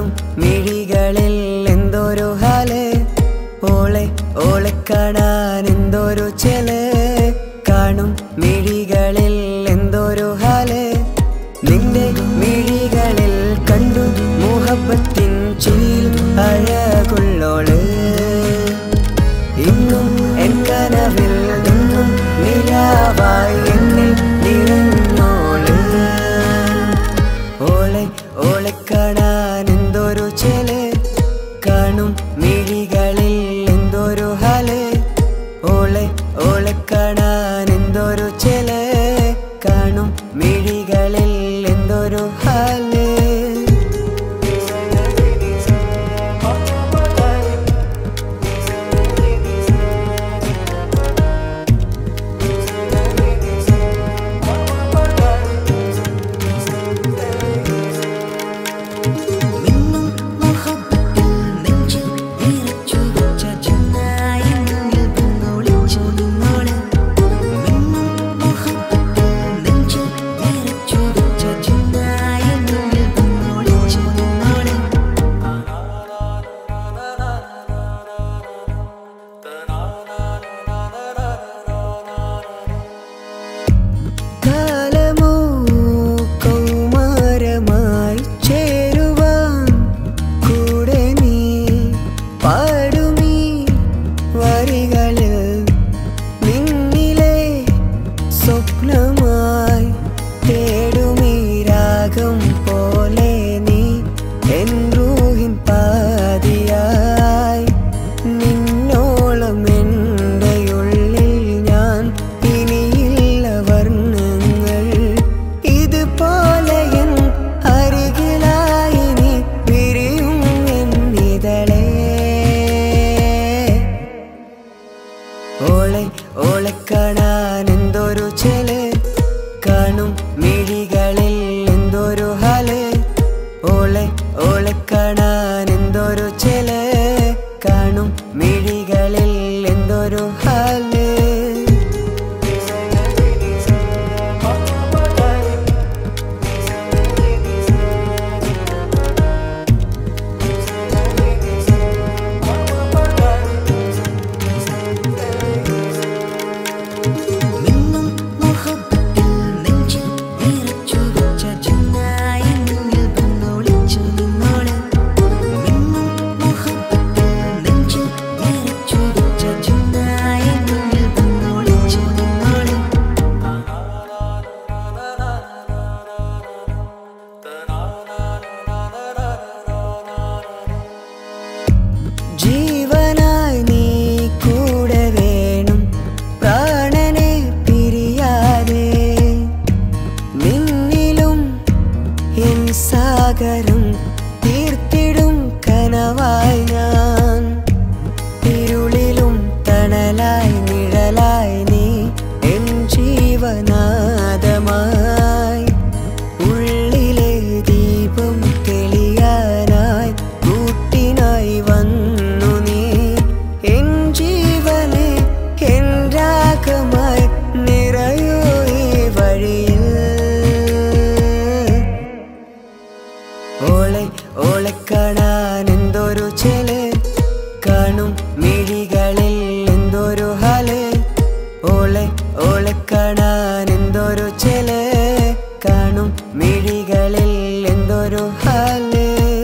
കാണും മിഴികളിൽ എന്തൊരു ഹാല് ഓളെ ഓളെ കാണാൻ എന്തൊരു ചെല് കാണും മിഴികളിൽ എന്തൊരു ഹാല് നിന്റെ മിഴികളിൽ കണ്ടു മുഹബത്തിൻ ചിരിയിൽ അഴകുള്ളോള് ഇന്നും എൻ കനവിൽ നിന്നും നിലാവായി എന്നിൽ നിറഞ്ഞോള് ഓളെ ഓളെ കാണാൻ എന്തൊരു ചെല് കാണും മിഴികളിൽ എന്തൊരു ഹാല് ഓളെ ഓളെ കാണാൻ എന്തൊരു ചെല് കാണും മിഴികളിൽ എന്തൊരു ഹാല് മിന്നും മുഹബത്തിൽ നെഞ്ചിൽ നിറച്ചു വെച്ച ചെന്നായി മുന്നിൽ വന്നൊളിച്ചു നിന്നോള് മിന്നും മുഹബത്തിൽ നെഞ്ചിൽ നിറച്ചു വെച്ച ചെന്നായി മുന്നിൽ വന്നൊളിച്ചു നിന്നോള് കാലമോ കൗമാരമായി ചേരുവാൻ കൂടെ നീ പാടുമീ വരികളിൽ നിന്നിലെ സ്വപ്നമായി തേടുമീ രാഗം പോലെ നീ എൻ റൂഹിൻ പാതിയായി നിന്നോളം എൻ്റെ ഉള്ളിൽ ഞാൻ ഇനിയില്ല വർണ്ണങ്ങൾ ഇതുപോലെ എൻ അരികിലായി നീ വിരിയും എന്നിതളേ ഓളെ ഓളെ കാണാൻ എന്തൊരു ചെല് കാണും മിഴികളിൽ എന്തൊരു ഹാല് ഓളെ ഓളെ കാണാൻ എന്തൊരു ചെല് കാണും മിഴികളിൽ എന്തൊരു ഹാല് മിന്നും മുഹബത്തിൽ നെഞ്ചിൽ നിറച്ചു വെച്ച ചെന്നായി മുന്നിൽ വന്നൊളിച്ചു നിന്നോള് മിന്നും മുഹബത്തിൽ നെഞ്ചിൽ നിറച്ചു വെച്ച ചെന്നായി മുന്നിൽ വന്നൊളിച്ചു നിന്നോള് ജീവനായി നീ കൂടെ വേണം പ്രാണനെ പിരിയാതെ നിന്നിലും എൻ സാഗരം തീർത്തിടും കനവായി ഞാൻ ഇരുളിലും തണലായി നിഴലായി നീ എൻ ജീവനാദമായി ഉള്ളിലെ ദീപം തെളിയാനായി കൂട്ടിനായി വന്നു നീ എൻ ജീവനെ എൻ രാഗമായി നിറയൂ ഈ വഴിയിൽ ഓളെ ഓളെ കാണാൻ എന്തൊരു ചെല് കാണും മിഴികളിൽ എന്തൊരു ഹാല് ഓളെ ഓളെ കാണാൻ എന്തൊരു ചെല് കാണും മിഴികളിൽ എന്തൊരു ഹാല്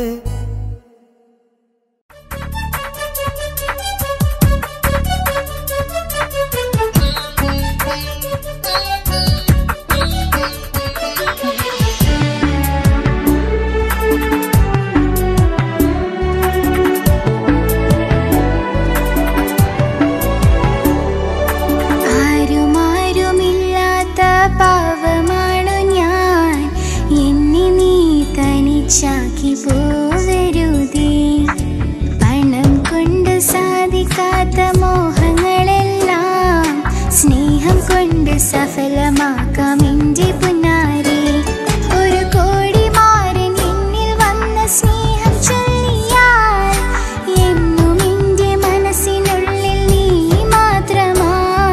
ആരുമാരുമില്ലാത്ത പാവമാണു ഞാൻ എന്നെ നീ തനിച്ചാക്കി പോവരുതേ പണം കൊണ്ട് സാധിക്കാത്ത മോഹങ്ങളെല്ലാം സ്നേഹം കൊണ്ട് സഫലമാക്കാം എൻ്റെ പുന്നാരി ഒരു കോടി മാരൻ എന്നിൽ വന്ന സ്നേഹം ചൊല്ലിയാൽ എന്നും എൻ്റെ മനസ്സിനുള്ളിൽ നീ മാത്രമാ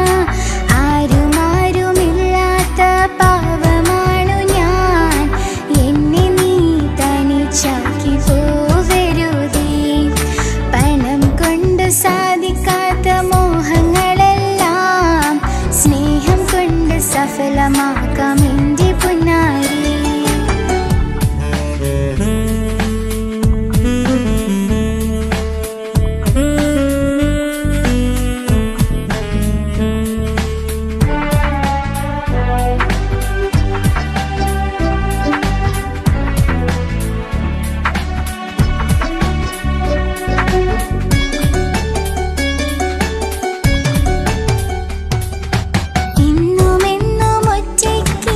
ആരുമാരുമില്ലാത്ത പാവമാണു ഞാൻ എന്നെ നീ തനിച്ചാക്കി പോവരുതേ സഫലമാക്കാം എൻ്റെ പുന്നാരി ഇന്നുമെന്നും ഒറ്റയ്ക്ക്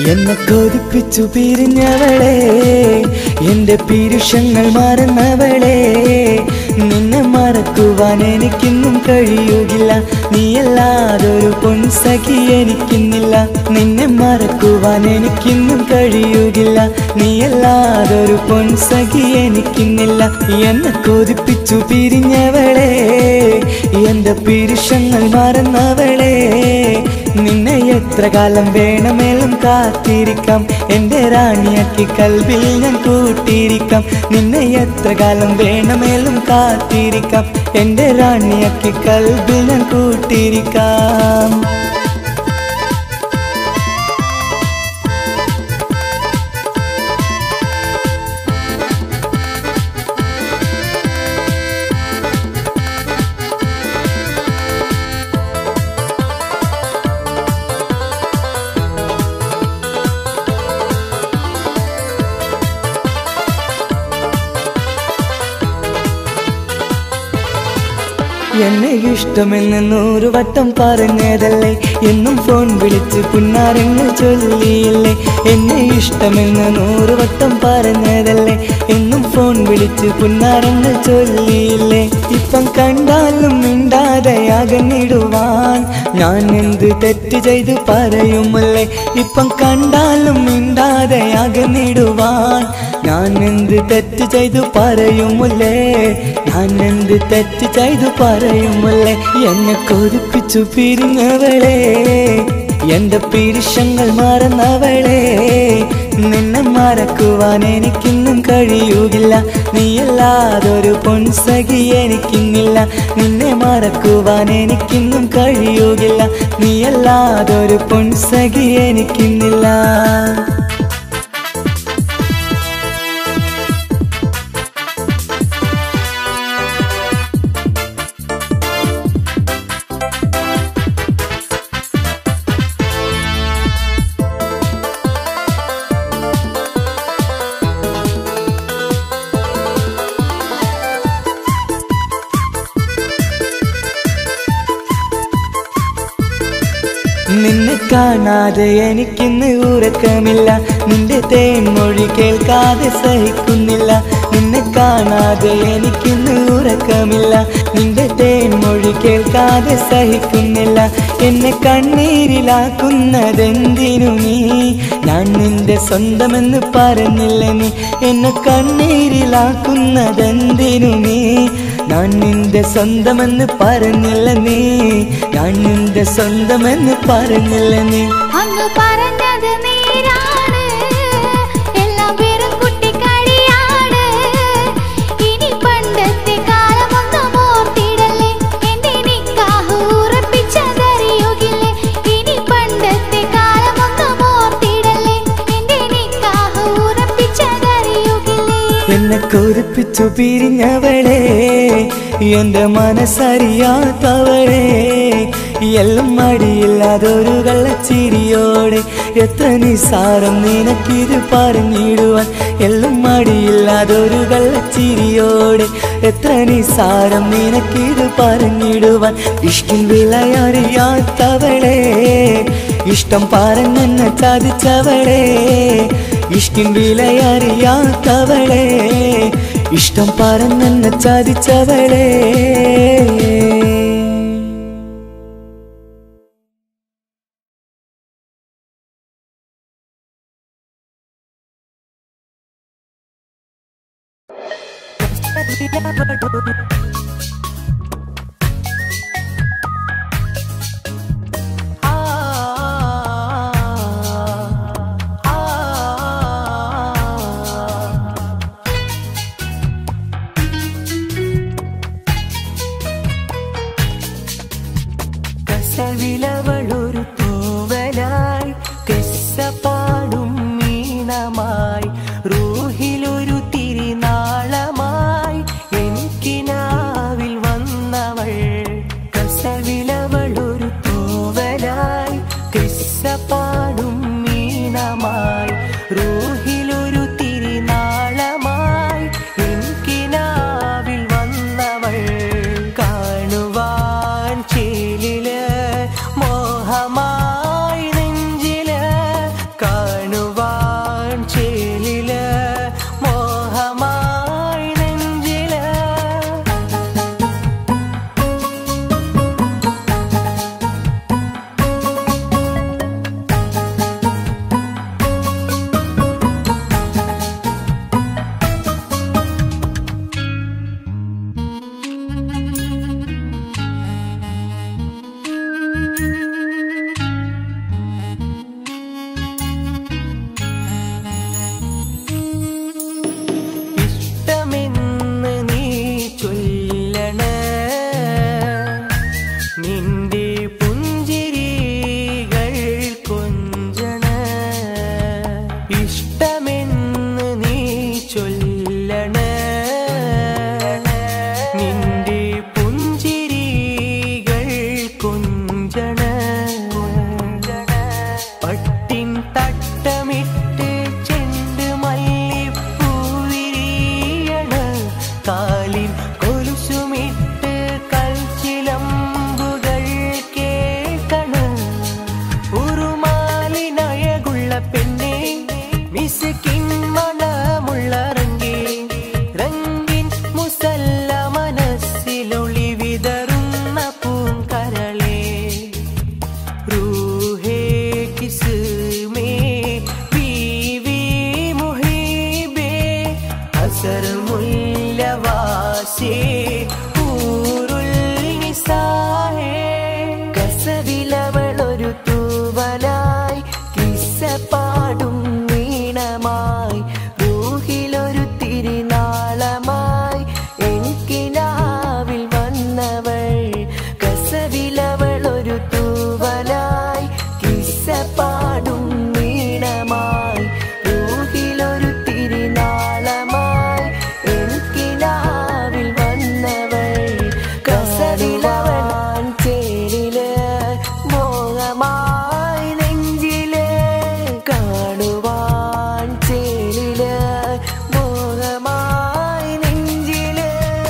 എന്നെ കൊതിപ്പിച്ചു പിരിഞ്ഞവളെ എന്റെ പീരുഷങ്ങൾ മറന്നവളെ നിന്നെ മറക്കുവാൻ എനിക്കിന്നും കഴിയുകില്ല നീയല്ലാതൊരു പൊൻസഖി എനിക്കിന്നില്ല നിന്നെ മറക്കുവാൻ എനിക്കിന്നും കഴിയുകില്ല നീയല്ലാതൊരു പൊൻസഖി എനിക്കിന്നില്ല എന്നെ കൊതിപ്പിച്ചു പിരിഞ്ഞവളെ എന്റെ പീരുഷങ്ങൾ മറന്നവളെ നിന്നെ എത്ര കാലം വേണമെങ്കിലും കാത്തിരിക്കാം എന്റെ റാണിയാക്കി കൽവിൽ ഞാൻ കൂട്ടിയിരിക്കാം നിന്നെ എത്ര കാലം വേണമെങ്കിലും കാത്തിരിക്കാം എന്റെ റാണിയാക്കി കൽവിൽ ഞാൻ കൂട്ടിയിരിക്കാം എന്നെ ഇഷ്ടമെന്ന് നൂറ് വട്ടം പറഞ്ഞതല്ലേ എന്നും ഫോൺ വിളിച്ച് പുന്നാരങ്ങൾ ചൊല്ലിയില്ലേ എന്നെ ഇഷ്ടമെന്ന് നൂറ് വട്ടം പറഞ്ഞതല്ലേ എന്നും ഫോൺ വിളിച്ച് പുന്നാരങ്ങൾ ചൊല്ലിയില്ലേ ഇപ്പം കണ്ടാലും മിണ്ടാതെ അകന്നിടുവാൻ ഞാൻ എന്ത് തെറ്റ് ചെയ്ത് പറയുമല്ലേ ഇപ്പം കണ്ടാലും മിണ്ടാതെ അകന്നിടുവാൻ ഞാൻ എന്ത് തെറ്റ് ചെയ്തു പറയുമല്ലേ ഞാൻ എന്ത് തെറ്റ് ചെയ്തു പറയുമല്ലേ എന്നെ കൊതിപ്പിച്ചു പിരിഞ്ഞവളെ എന്റെ പീരിഷങ്ങൾ മറന്നവളെ നിന്നെ മറക്കുവാൻ എനിക്കിന്നും കഴിയുകില്ല നീയല്ലാതൊരു പൊൻസഖി എനിക്കിന്നില്ല നിന്നെ മറക്കുവാൻ എനിക്കിന്നും കഴിയുകില്ല നീയല്ലാതൊരു പൊൻസഖി എനിക്കിന്നില്ല നിന്നെ കാണാതെ എനിക്കിന്ന് ഉറക്കമില്ല നിന്റെ തേൻമൊഴി കേൾക്കാതെ സഹിക്കുന്നില്ല നിന്നെ കാണാതെ എനിക്കിന്ന് ഉറക്കമില്ല നിന്റെ തേൻമൊഴി കേൾക്കാതെ സഹിക്കുന്നില്ല എന്നെ കണ്ണീരിലാക്കുന്നതെന്തിനു നീ ഞാൻ നിന്റെ സ്വന്തമെന്ന് പറഞ്ഞില്ല നീ എന്നെ കണ്ണീരിലാക്കുന്നതെന്തിനു നീ ഞാൻ നിന്റെ സ്വന്തമെന്ന് പറഞ്ഞില്ല നീ ഞാൻ നിന്റെ സ്വന്തമെന്ന് പറഞ്ഞില്ല നീ അങ്ങ് പറഞ്ഞത് നേരാണ് എല്ലാം വെറും കുട്ടിക്കളിയാണ് ഇനി പണ്ടത്തെ കാലമൊന്നും ഓർത്തിടല്ലേ എന്റെ നിക്കാഹ് ഉറപ്പിച്ചതറിയുകില്ലേ ഇനി പണ്ടത്തെ കാലമൊന്നും ഓർത്തിടല്ലേ എന്റെ നിക്കാഹ് ഉറപ്പിച്ചതറിയുകില്ലേ എന്നെ കൊതിപ്പിച്ചു പിരിഞ്ഞവളെ എന്റെ മനസ്സറിയാത്തവളെ എല്ലാം മടിയില്ലാതൊരു കള്ളച്ചിരിയോടെ എത്ര നിസാരം നിനക്കിത് പറഞ്ഞിടുവാൻ എല്ലാം മടിയില്ലാതൊരു കള്ളച്ചിരിയോടെ എത്ര നിസാരം നിനക്കിത് പറഞ്ഞിടുവാൻ ഇഷ്ടിൻ വിലയറിയാത്തവളെ ഇഷ്ടം പറഞ്ഞെന്നെ ചതിച്ചവളെ ഇഷ്ടിൻ വിലയറിയാത്തവളെ ഇഷ്ടം പറഞ്ഞെന്നെ ചതിച്ചവളെ കസവിലവളൊരു തൂവലായി കെസ്സപ്പാടും മീനമായി റൂഹിലൊരു തിരിനാളമായി എനിക്കിനാവിൽ വന്നവൾ കസവിലവളൊരു തൂവലായി കെസ്സപ്പാടും മീനമായി റൂഹിലൊരു തിരിനാളമായി എനിക്കിനാവിൽ വന്നവൾ കാണുവാൻ ചേലില് മോഹമായി നെഞ്ചില് കാണ പട്ടിൻ തട്ടമിട്ട് ചെണ്ട് മല്ലിപ്പൂവിരിയണ കാലിൽ കൊലുസുമിട്ട് കൽച്ചിലമ്പുകൾ കേൾക്കണ ഉറുമാലിനഴകുള്ള പെണ്ണെ മിസുക്കിൻ മണമുള്ള റങ്കി റങ്കിൻ മുസല്ല മനസ്സിലൊളി വിതറുന്ന പൂങ്കരളേ रूहे किसमें बीवी मुहिबे असर മുല്ലവാസേ ഊരുൽ നിസാഹേ കസവിലവളൊരു തൂവലായി കിസ്സ പാടും വീണമായി റൂഹിലൊരു തിരുനാളമായി എനിക്കിനാവിൽ വന്നവൾ കസവിലവളൊരു തൂവലായി കിസ്സ പാടും വീണമായി റൂഹിലൊരു തിരുനാളമായി എനിക്കിനാവിൽ വന്നവൾ കസവിലവൻ ചേരില് മോഹമായി നെഞ്ചില് കാണുവാൻ ചേരില് മോഹമായി നെഞ്ചില്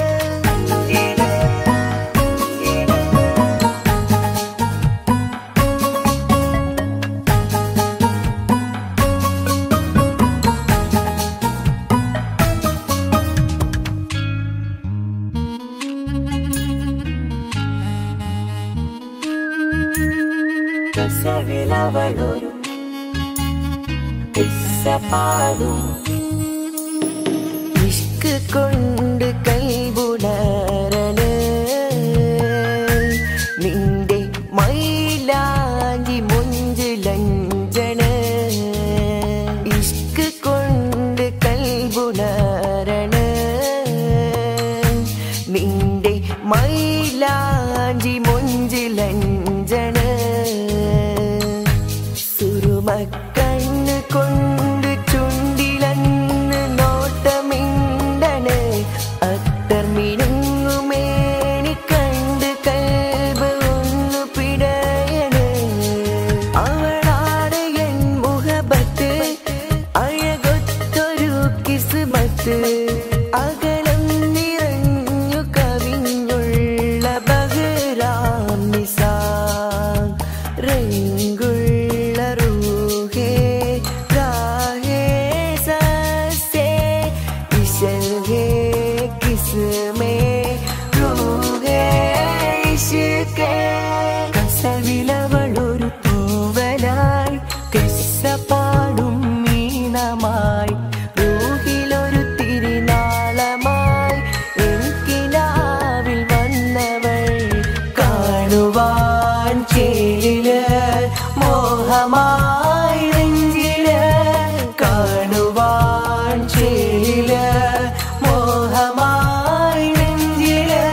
കസവിലവളൊരു പാടും ഇഷ്ക് കൊണ്ട് കൈവുണരണ നിന്റെ മൈലാഞ്ചി മുഞ്ചിലഞ്ചന ഇഷ്ക് കൊണ്ട് കൈവുണരണ നിന്റെ മൈലാഞ്ചി മുഞ്ചിലഞ്ചന സുറുമക്കണ്ണ് കൊണ്ട് ചുണ്ടിലന്ന് നോട്ടമിണ്ടണ് അത്തർ മിനുങ്ങുമേനി കണ്ട് കൽബ് ഒന്നു പിടയണ് അവളാണ് എൻ മുഖബത്ത് അഴകൊത്തൊരു കിസ്മത്ത് അകലം നിറഞ്ഞു കവിഞ്ഞുള്ള ബഹ്റാം നിസാ രംഗുള്ള റൂഹേ രാഹേ സസേ ഇശൽ ഹേ കിസ്മേ റൂഹേ ഇഷ്കേ കസവിലവളൊരു തൂവലായി കിസ്സ പാടും മീനമായി റൂഹിലൊരു തിരുനാളമായി എനിക്കിനാവിൽ വന്നവൾ കാണുവാൻ ചേരില് മോഹമായി നെഞ്ചില് കാണുവാൻ ചേരില് മോഹമായി നെഞ്ചില്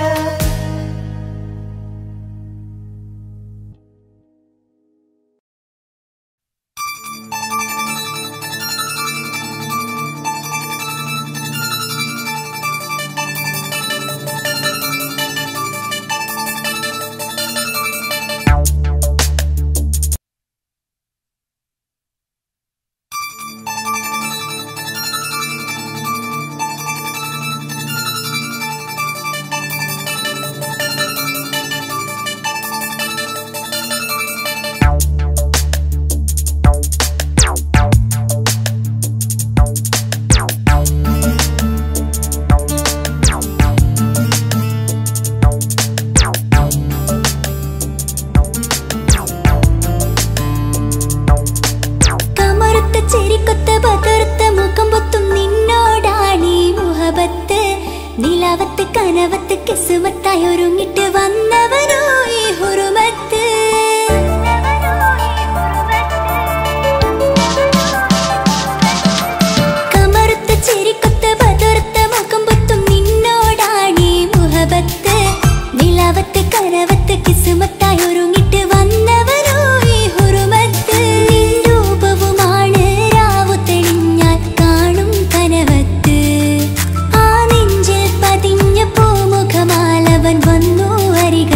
കമറുത്ത ചെരിക്കൊത്ത പതർത്ത മുഖം പൊത്തും നിന്നോടാണീ മുഹബത്ത് നിലവത്ത് കനവത്ത് കിസുമത്തായി ഒരുങ്ങിട്ട് വന്നവനോ ഈ ഹുറുമത്ത് കമറുത്ത ചെരിക്കൊത്ത പതർത്ത മുഖം പൊത്തും നിന്നോടാണീ മുഹബത്ത് നിലവത്ത് കനവത്ത് കിസുമത്തായി ഒരുങ്ങിട്ട് വന്നവനോ ഈ ഹുറുമത്ത് നിൻ രൂപവുമാണ് രാവു തെളിഞ്ഞാൽ കാണും കനവത്ത് ആ നെഞ്ചിൽ പതിഞ്ഞ പൂമുഖമാലവൻ വന്നു അരിക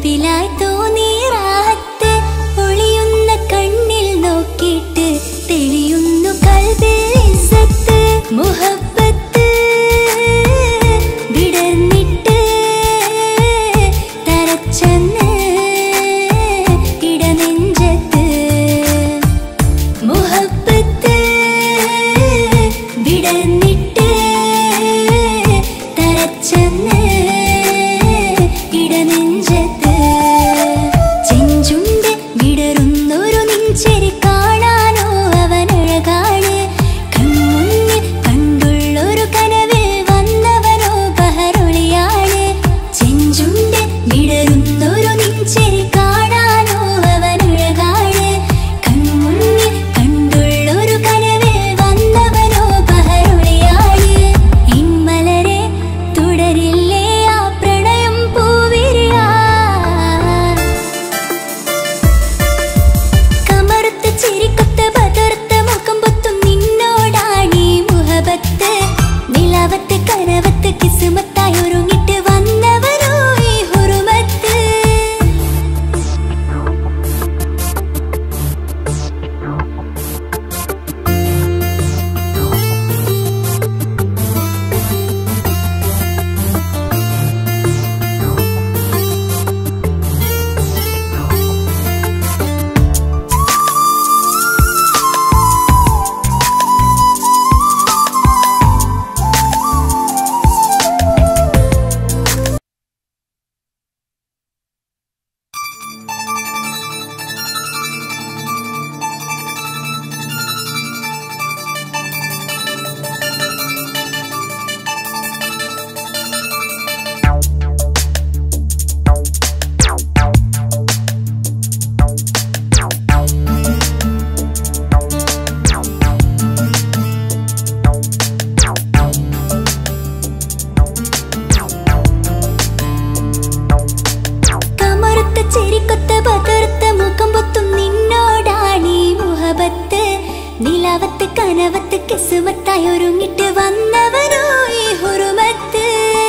മുൻപിലായി തോന്നി റാഹത്ത് ഒളിയുന്ന കണ്ണിൽ നോക്കിയിട്ട് തെളിയുന്നു കൽബിൽ ഇസ്സത്ത് മുഹബത്ത് വിടർന്നിട്ട് തരച്ചെന്ന് ഇടനെഞ്ചത്ത് മുഹബത്ത് വിടർന്നിട്ട് തരച്ചെന്ന് ഇടനെഞ്ചത്ത് ചെഞ്ചുണ്ട് വിടരുന്നൊരു നെഞ്ചരി കാണാനോ അവനഴകാണ് കൺമുന്നിൽ കണ്ടുള്ളൊരു കനവിൽ വന്നവനോ ബഹറൊളിയാണ് ചെഞ്ചുണ്ട് വിടരുന്നൊരു നെഞ്ചരി കാണാനോ അവനഴകാണ് കൺമുന്നിൽ കണ്ടുള്ളൊരു കനവിൽ വന്നവനോ ബഹറൊളിയാണ് ഇമ്മലരെ തുടരില്ലേ ആ പ്രണയം പൂവിരിയാ കമറുത്ത ചിരിക്കൊത്ത ബദർത്ത മുഖം പൊത്തും നിന്നോടാണീ മുഹബത്ത് നിലവത്ത് കനവത്ത് കിസുമത്തായി ഒരുങ്ങിട്ട് വന്നവരോ ഈ ഹുറുമത്ത് കമറുത്ത ചെരിക്കൊത്ത ബദർത്ത മുഖം പൊത്തും നിന്നോടാണീ മുഹബത്ത് നിലവത്ത് കനവത്ത് കിസുമത്തായി ഒരുങ്ങിട്ട് വന്നവരോ ഈ ഹുറുമത്ത്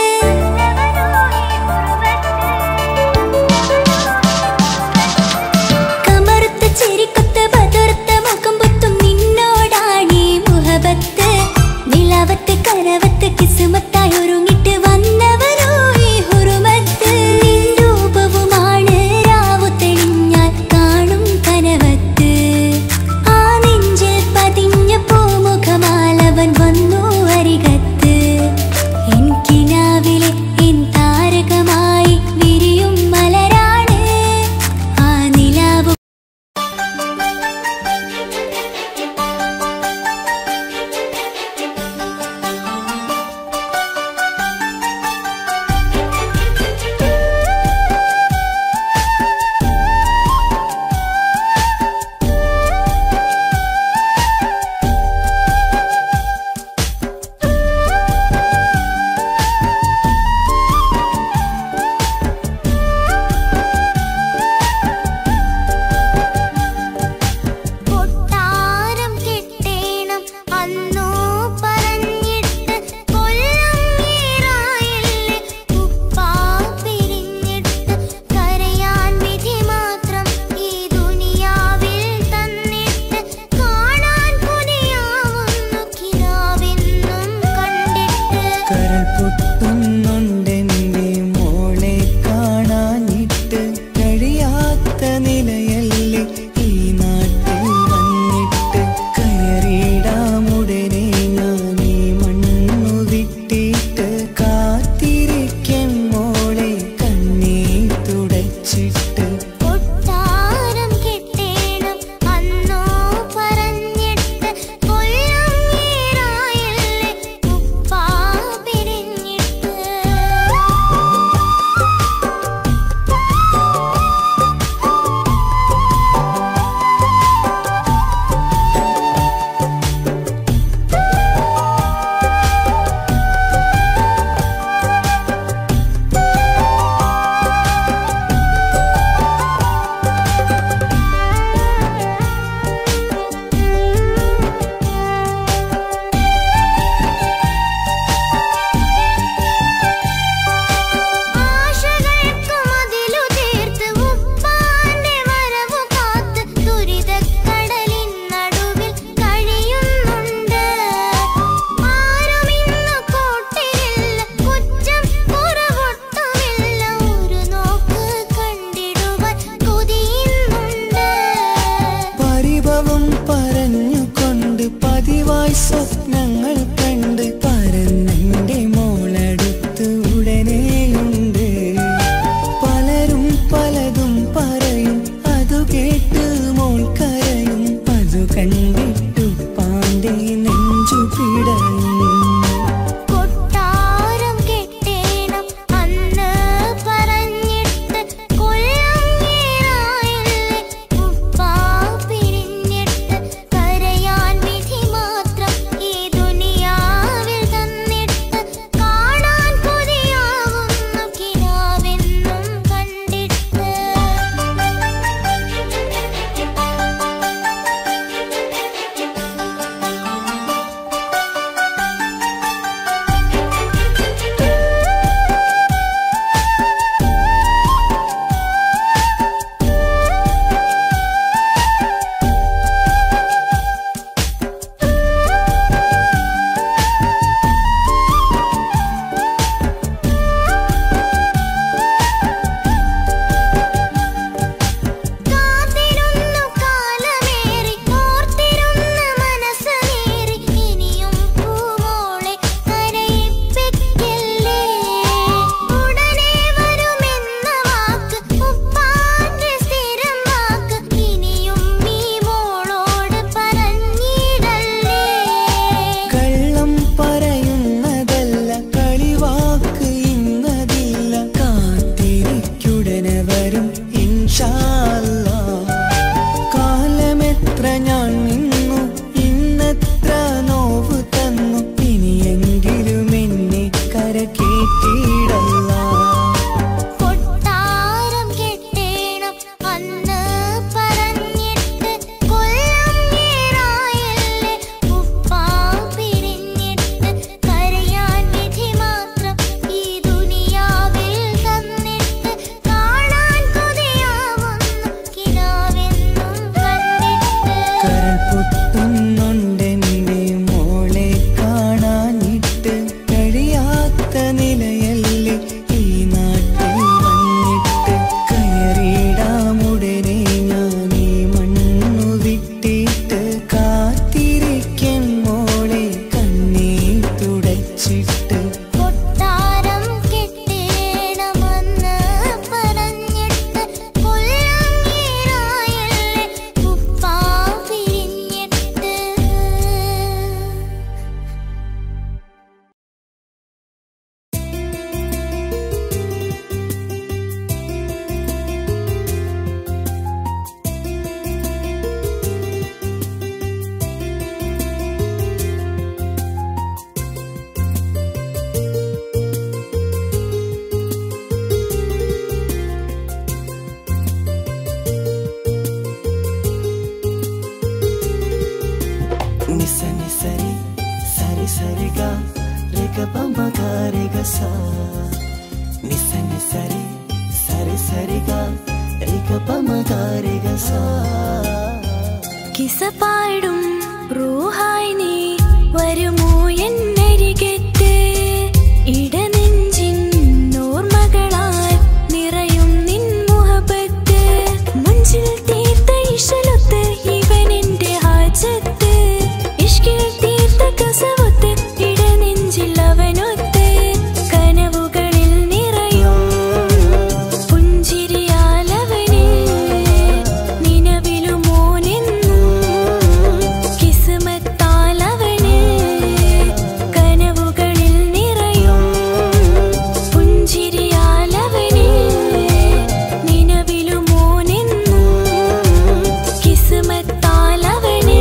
കമറുത്ത ചെരിക്കൊത്ത ബദർത്ത മുഖം പൊത്തും നിന്നോടാണീ മുഹബത്ത് നിലവത്ത് കനവത്ത് കിസുമത്തായി ഒരുങ്ങിട്ട് വന്നവരോ ഈ ഹുറുമത്ത് നിൻ രൂപവുമാണ് രാവു തെളിഞ്ഞാൽ കാണും കനവത്ത് ആ നെഞ്ചിൽ പതിഞ്ഞ പൂമുഖമാലവൻ വന്നു അരികത്ത് എനിക്ക് നീ നെഞ്ചു പിടയും കൊട്ടാരം കെട്ടേണം അന്ന് പറഞ്ഞിട്ട് കൊല്ലങ്ങേറായില്ലേ ഉപ്പാ പിരിഞ്ഞിട്ട് കരയാൻ വിധി മാത്രം ഈ ദുനിയാവിൽ തന്നിട്ട് കാണാൻ കൊതിയാവുന്നു കിനാവെന്നും കണ്ടിട്ട് കാത്തിരുന്നു കാലമേറി കോർത്തിരുന്ന മനസ്സേറി ഇനിയും പൂമോളെ കരയിപ്പിക്കല്ലേ ഉടനെ വരുമെന്ന വാക്ക് ഉപ്പാന്റെ സ്ഥിരം വാക്ക് ഇനിയും ഈ മോളോട് പറഞ്ഞിടല്ലേ കള്ളം പറയുന്നതല്ല കളിവാക്ക് ഇന്നതില്ല കാത്തിരിക്കുടനെ വരും ഇൻഷാല്ലാ കാലമെത്ര ഞാൻ നിന്നു ഇന്നെത്ര നോവ് തന്നു ഇനിയെങ്കിലും എന്നെ കരക്കേറ്റിടല്ല കൊട്ടാരം കെട്ടേണം അന്ന് പറഞ്ഞിട്ട് കൊല്ലങ്ങേറായല്ലേ ഉപ്പാ പിരിഞ്ഞിട്ട് കരയാൻ വിധി മാത്രം ഈ ദുനിയാവിൽ തന്നിട്ട് കാണാൻ കൊതിയാവുന്നു കിനാവെന്നും കണ്ടിട്ട് കരൾ പൊട്ടുന്നുണ്ടെന്റെ മോളെ കാണാനിട്ട് കഴിയാത്ത നിലയല്ലേ ഈ നാട്ടിൽ വന്നിട്ട് കയറിയിടാമുടനെ ഞാൻ ഈ മണ്ണു വിട്ടിട്ട് കാത്തിരിക്കും മോളെ കണ്ണീർ തുടച്ചിട്ട് കൊട്ടാരം കെട്ടേണമെന്ന് പറഞ്ഞിട്ട് കൊല്ലങ്ങേറായല്ലേ ഉപ്പാ പിരിഞ്ഞിട്ട് నిస నిసరి సరి సరిగా రిగ పమగ రిగ సా నిస నిసరి సరి సరిగా రిగ పమగ రిగ സ കിസ പാടും റൂഹായി നീ വരുമോ എന്നരികത്ത് ഇടനെഞ്ചിൻ ഓർമ്മകളാൽ നിറയും നിൻ മുഹബത്ത് മുഞ്ചിൽ തീർത്ത ഇശലൊത്ത് ഇവൻ എന്റെ ഹാജത്ത് ഇഷ്കിൽ തീർത്ത കസവത്ത് ഇടനെഞ്ചിൽ അവനൊത്ത് കനവുകളിൽ നിറയും പുഞ്ചിരിയാലവന് നിലവിലുമോനെന്നും കിസ്മത്താലവന് കനവുകളിൽ നിറയും പുഞ്ചിരിയാലവന് നിലവിലുമോനെന്നും കിസ്മത്താലവന്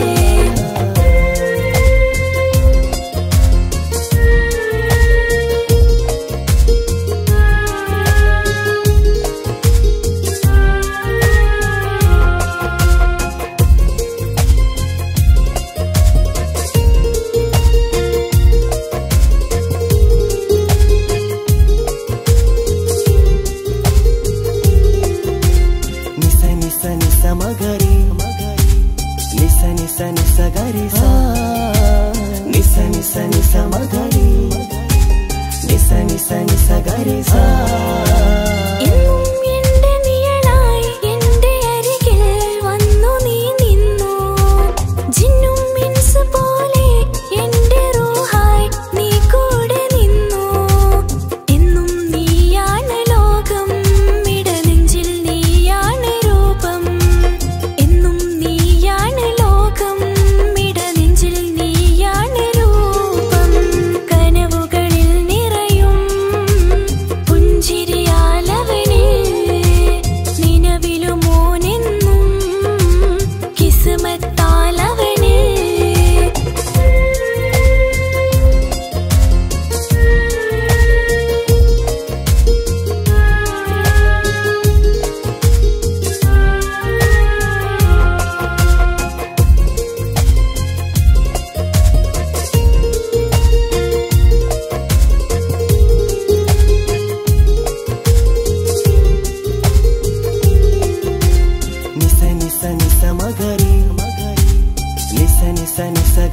నిస నిస నిస మగరి నిస నిస నిస గరి సా నిస నిస నిస మగరి నిస నిస నిస గరి సా എന്നും എന്റെ നിഴലായി എന്റെ അരികിൽ വന്നു നീ നിന്നു ജിന്നും മിൻസ് പോലെ എന്റെ റൂഹായി നീ കൂടെ നിന്നു എന്നും നീയാണ് ലോകം ഇടനെഞ്ചിൽ നീയാണ് രൂപം എന്നും നീയാണ് ലോകം ഇടനെഞ്ചിൽ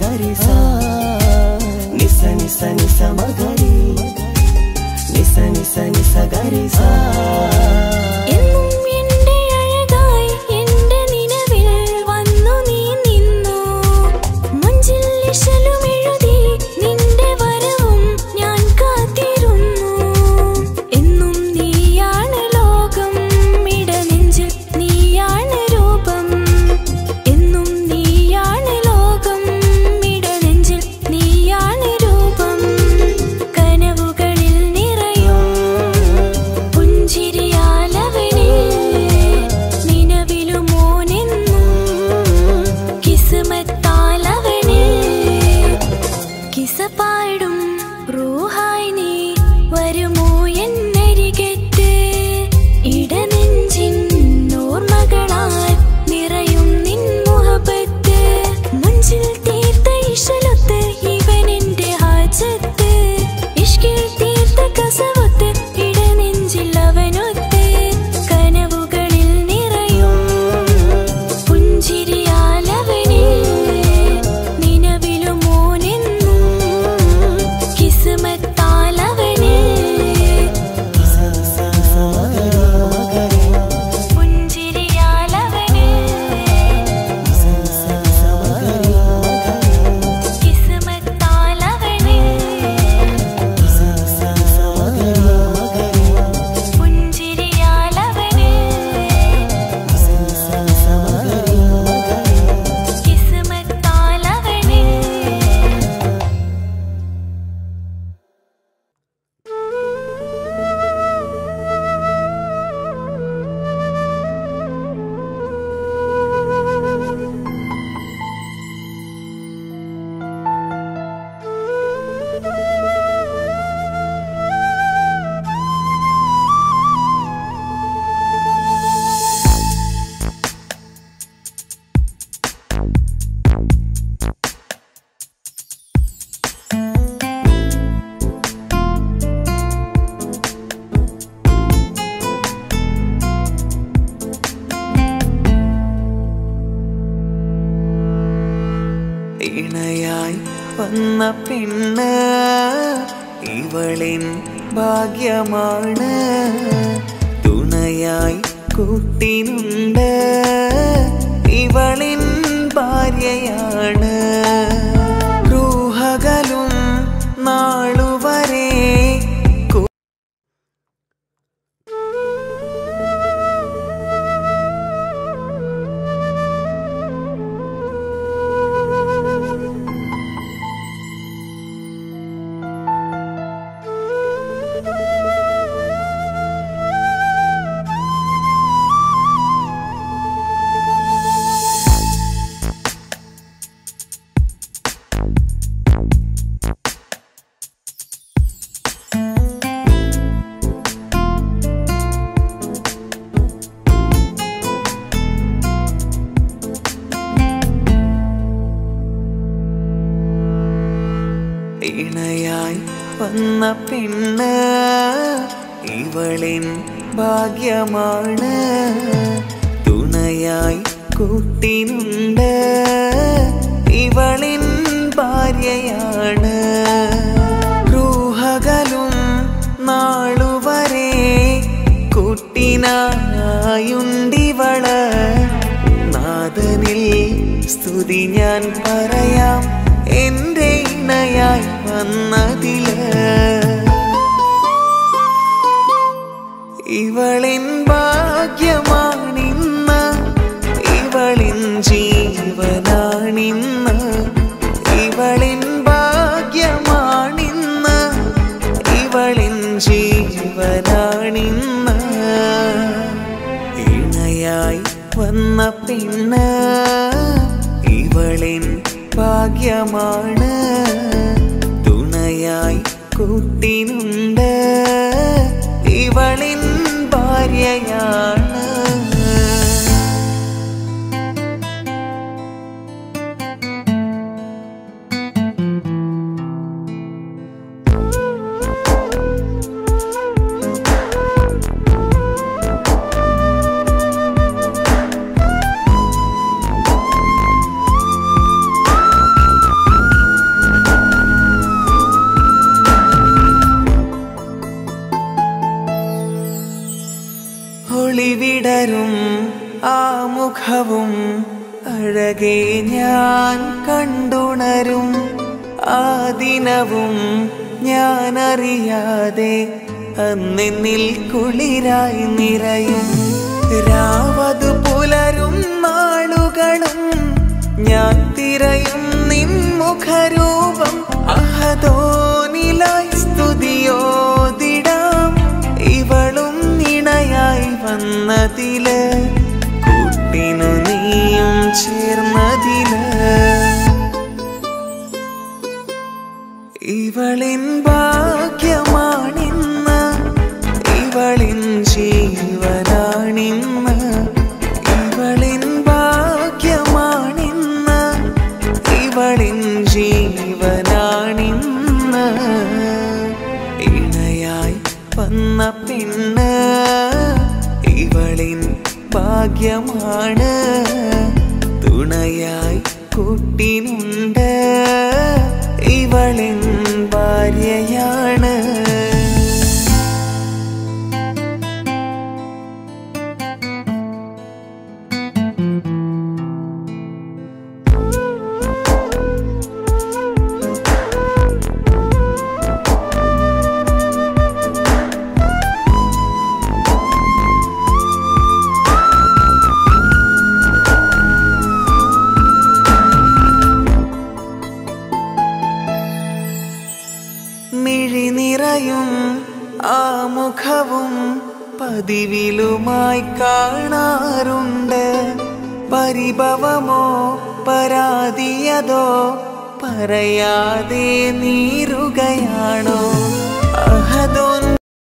గరి సా నిస నిస నిస మగరి నిస నిస నిస గరి సా എന്നും എന്റെ അഴകായി എന്റെ നിലവിൽ വന്നു നീ നിന്നു മുഞ്ചിൽ ഇശലുമെഴുതി നിന്റെ വരവും ഞാൻ കാത്തിരുന്നു എന്നും നീയാണ് ലോകം ഇടനെഞ്ചിൽ നീയാണ് രൂപം എന്നും നീയാണ് ലോകം ഇടനെഞ്ചിൽ നീയാണ് രൂപം കനവുകളിൽ നിറയും പുഞ്ചിരിയാലവനെ നിലവിലുമോനെന്നും കിസ്മത്താലവനെ കിസപ്പാടും റൂഹായി നീ വരുമോ എന്നരികത്ത് ഇടനെഞ്ചിൻ ഓർമ്മകളാൽ നിറയും നിൻ മുഹബത്ത് മുഞ്ചിൽ തീർത്ത ഇശലൊത്ത് ഇവൻ എന്റെ ഹാജത്ത് ഇഷ്കിൽ തീർത്ത കസവത്ത് ഇടനെഞ്ചിൽ അവനൊത്ത് കനവുകളിൽ നിറയും പുഞ്ചിരിയാലവനെ നിലവിലുമോനെന്നും കിസ്മത്താലവനെ പുഞ്ചിരിയാലവനെ കിസ്മത്താലവനെ പുഞ്ചിരിയാലവനെ കിസ്മത്താലവനെ ഇണയായി വന്ന പെണ്ണ് ഇവളിൻ ഭാഗ്യമാണ് തുണയായി കൂട്ടിനുണ്ട് ഇവളിൻ ഭാര്യയാണ് റൂഹകലും നാളുവരെ കു- ഇണയായി വന്ന പെണ്ണ് ഇവളിൻ ഭാഗ്യമാണ് തുണയായി കൂട്ടിനുണ്ട് ഇവളിൻ ഭാര്യയാണ് റൂഹകലും നാളുവരെ കുട്ടിനായുണ്ടിവള് നാദനിൽ സ്തുതി ഞാൻ പറയാം എന്റെ ഇണയായി വന്നതില് ഇവളിൻ ഭാഗ്യമാണിന്ന് ഇവളിൻ ജീവനാണിന്ന് ഇവളിൻ ഭാഗ്യമാണിന്ന് ഇവളിൻ ജീവനാണിന്ന് ഇണയായി വന്ന പെണ്ണ് ഇവളിൻ ഭാഗ്യമാണ് തുണയായി കൂട്ടിനുണ്ട് ഇവളിൻ ഭാര്യയാണ് ിൽ മുഖവും അഴകെ ഞാൻ കണ്ടുണരും ആ ദിനവും ഞാൻ അറിയാതെ അന്നിൽ കുളിരായി നിറയും രാവതു പുലരും നാളുകളും ഞാൻ തിരയും നിൻ മുഖരൂപം അഹദോനിലായി സ്തുതിയോതിടാം ഇവളും ഇണയായി വന്നതില് കൂട്ടിനു നീയും ചേർന്നതില് ഇവളിൻ ഭാഗ്യമാണിന്ന് ഇവളിൻ ജീവനാണിന്ന് ഇവളിൻ ഭാഗ്യമാണിന്ന് ഇവളിൻ ജീവനാണിന്ന് ഇണയായി വന്ന പെണ്ണ് ഇവളിൻ ഭാഗ്യമാണ് തുണയായി കൂട്ടിനുണ്ട് ഇവളിൻ ഭാര്യയാണ് മിഴി നിറയും ആ മുഖവും പതിവിലുമായി കാണാറുണ്ട് പരിഭവമോ പരാതിയതോ പറയാതെ നീറുകയാണോ അഹദോൻ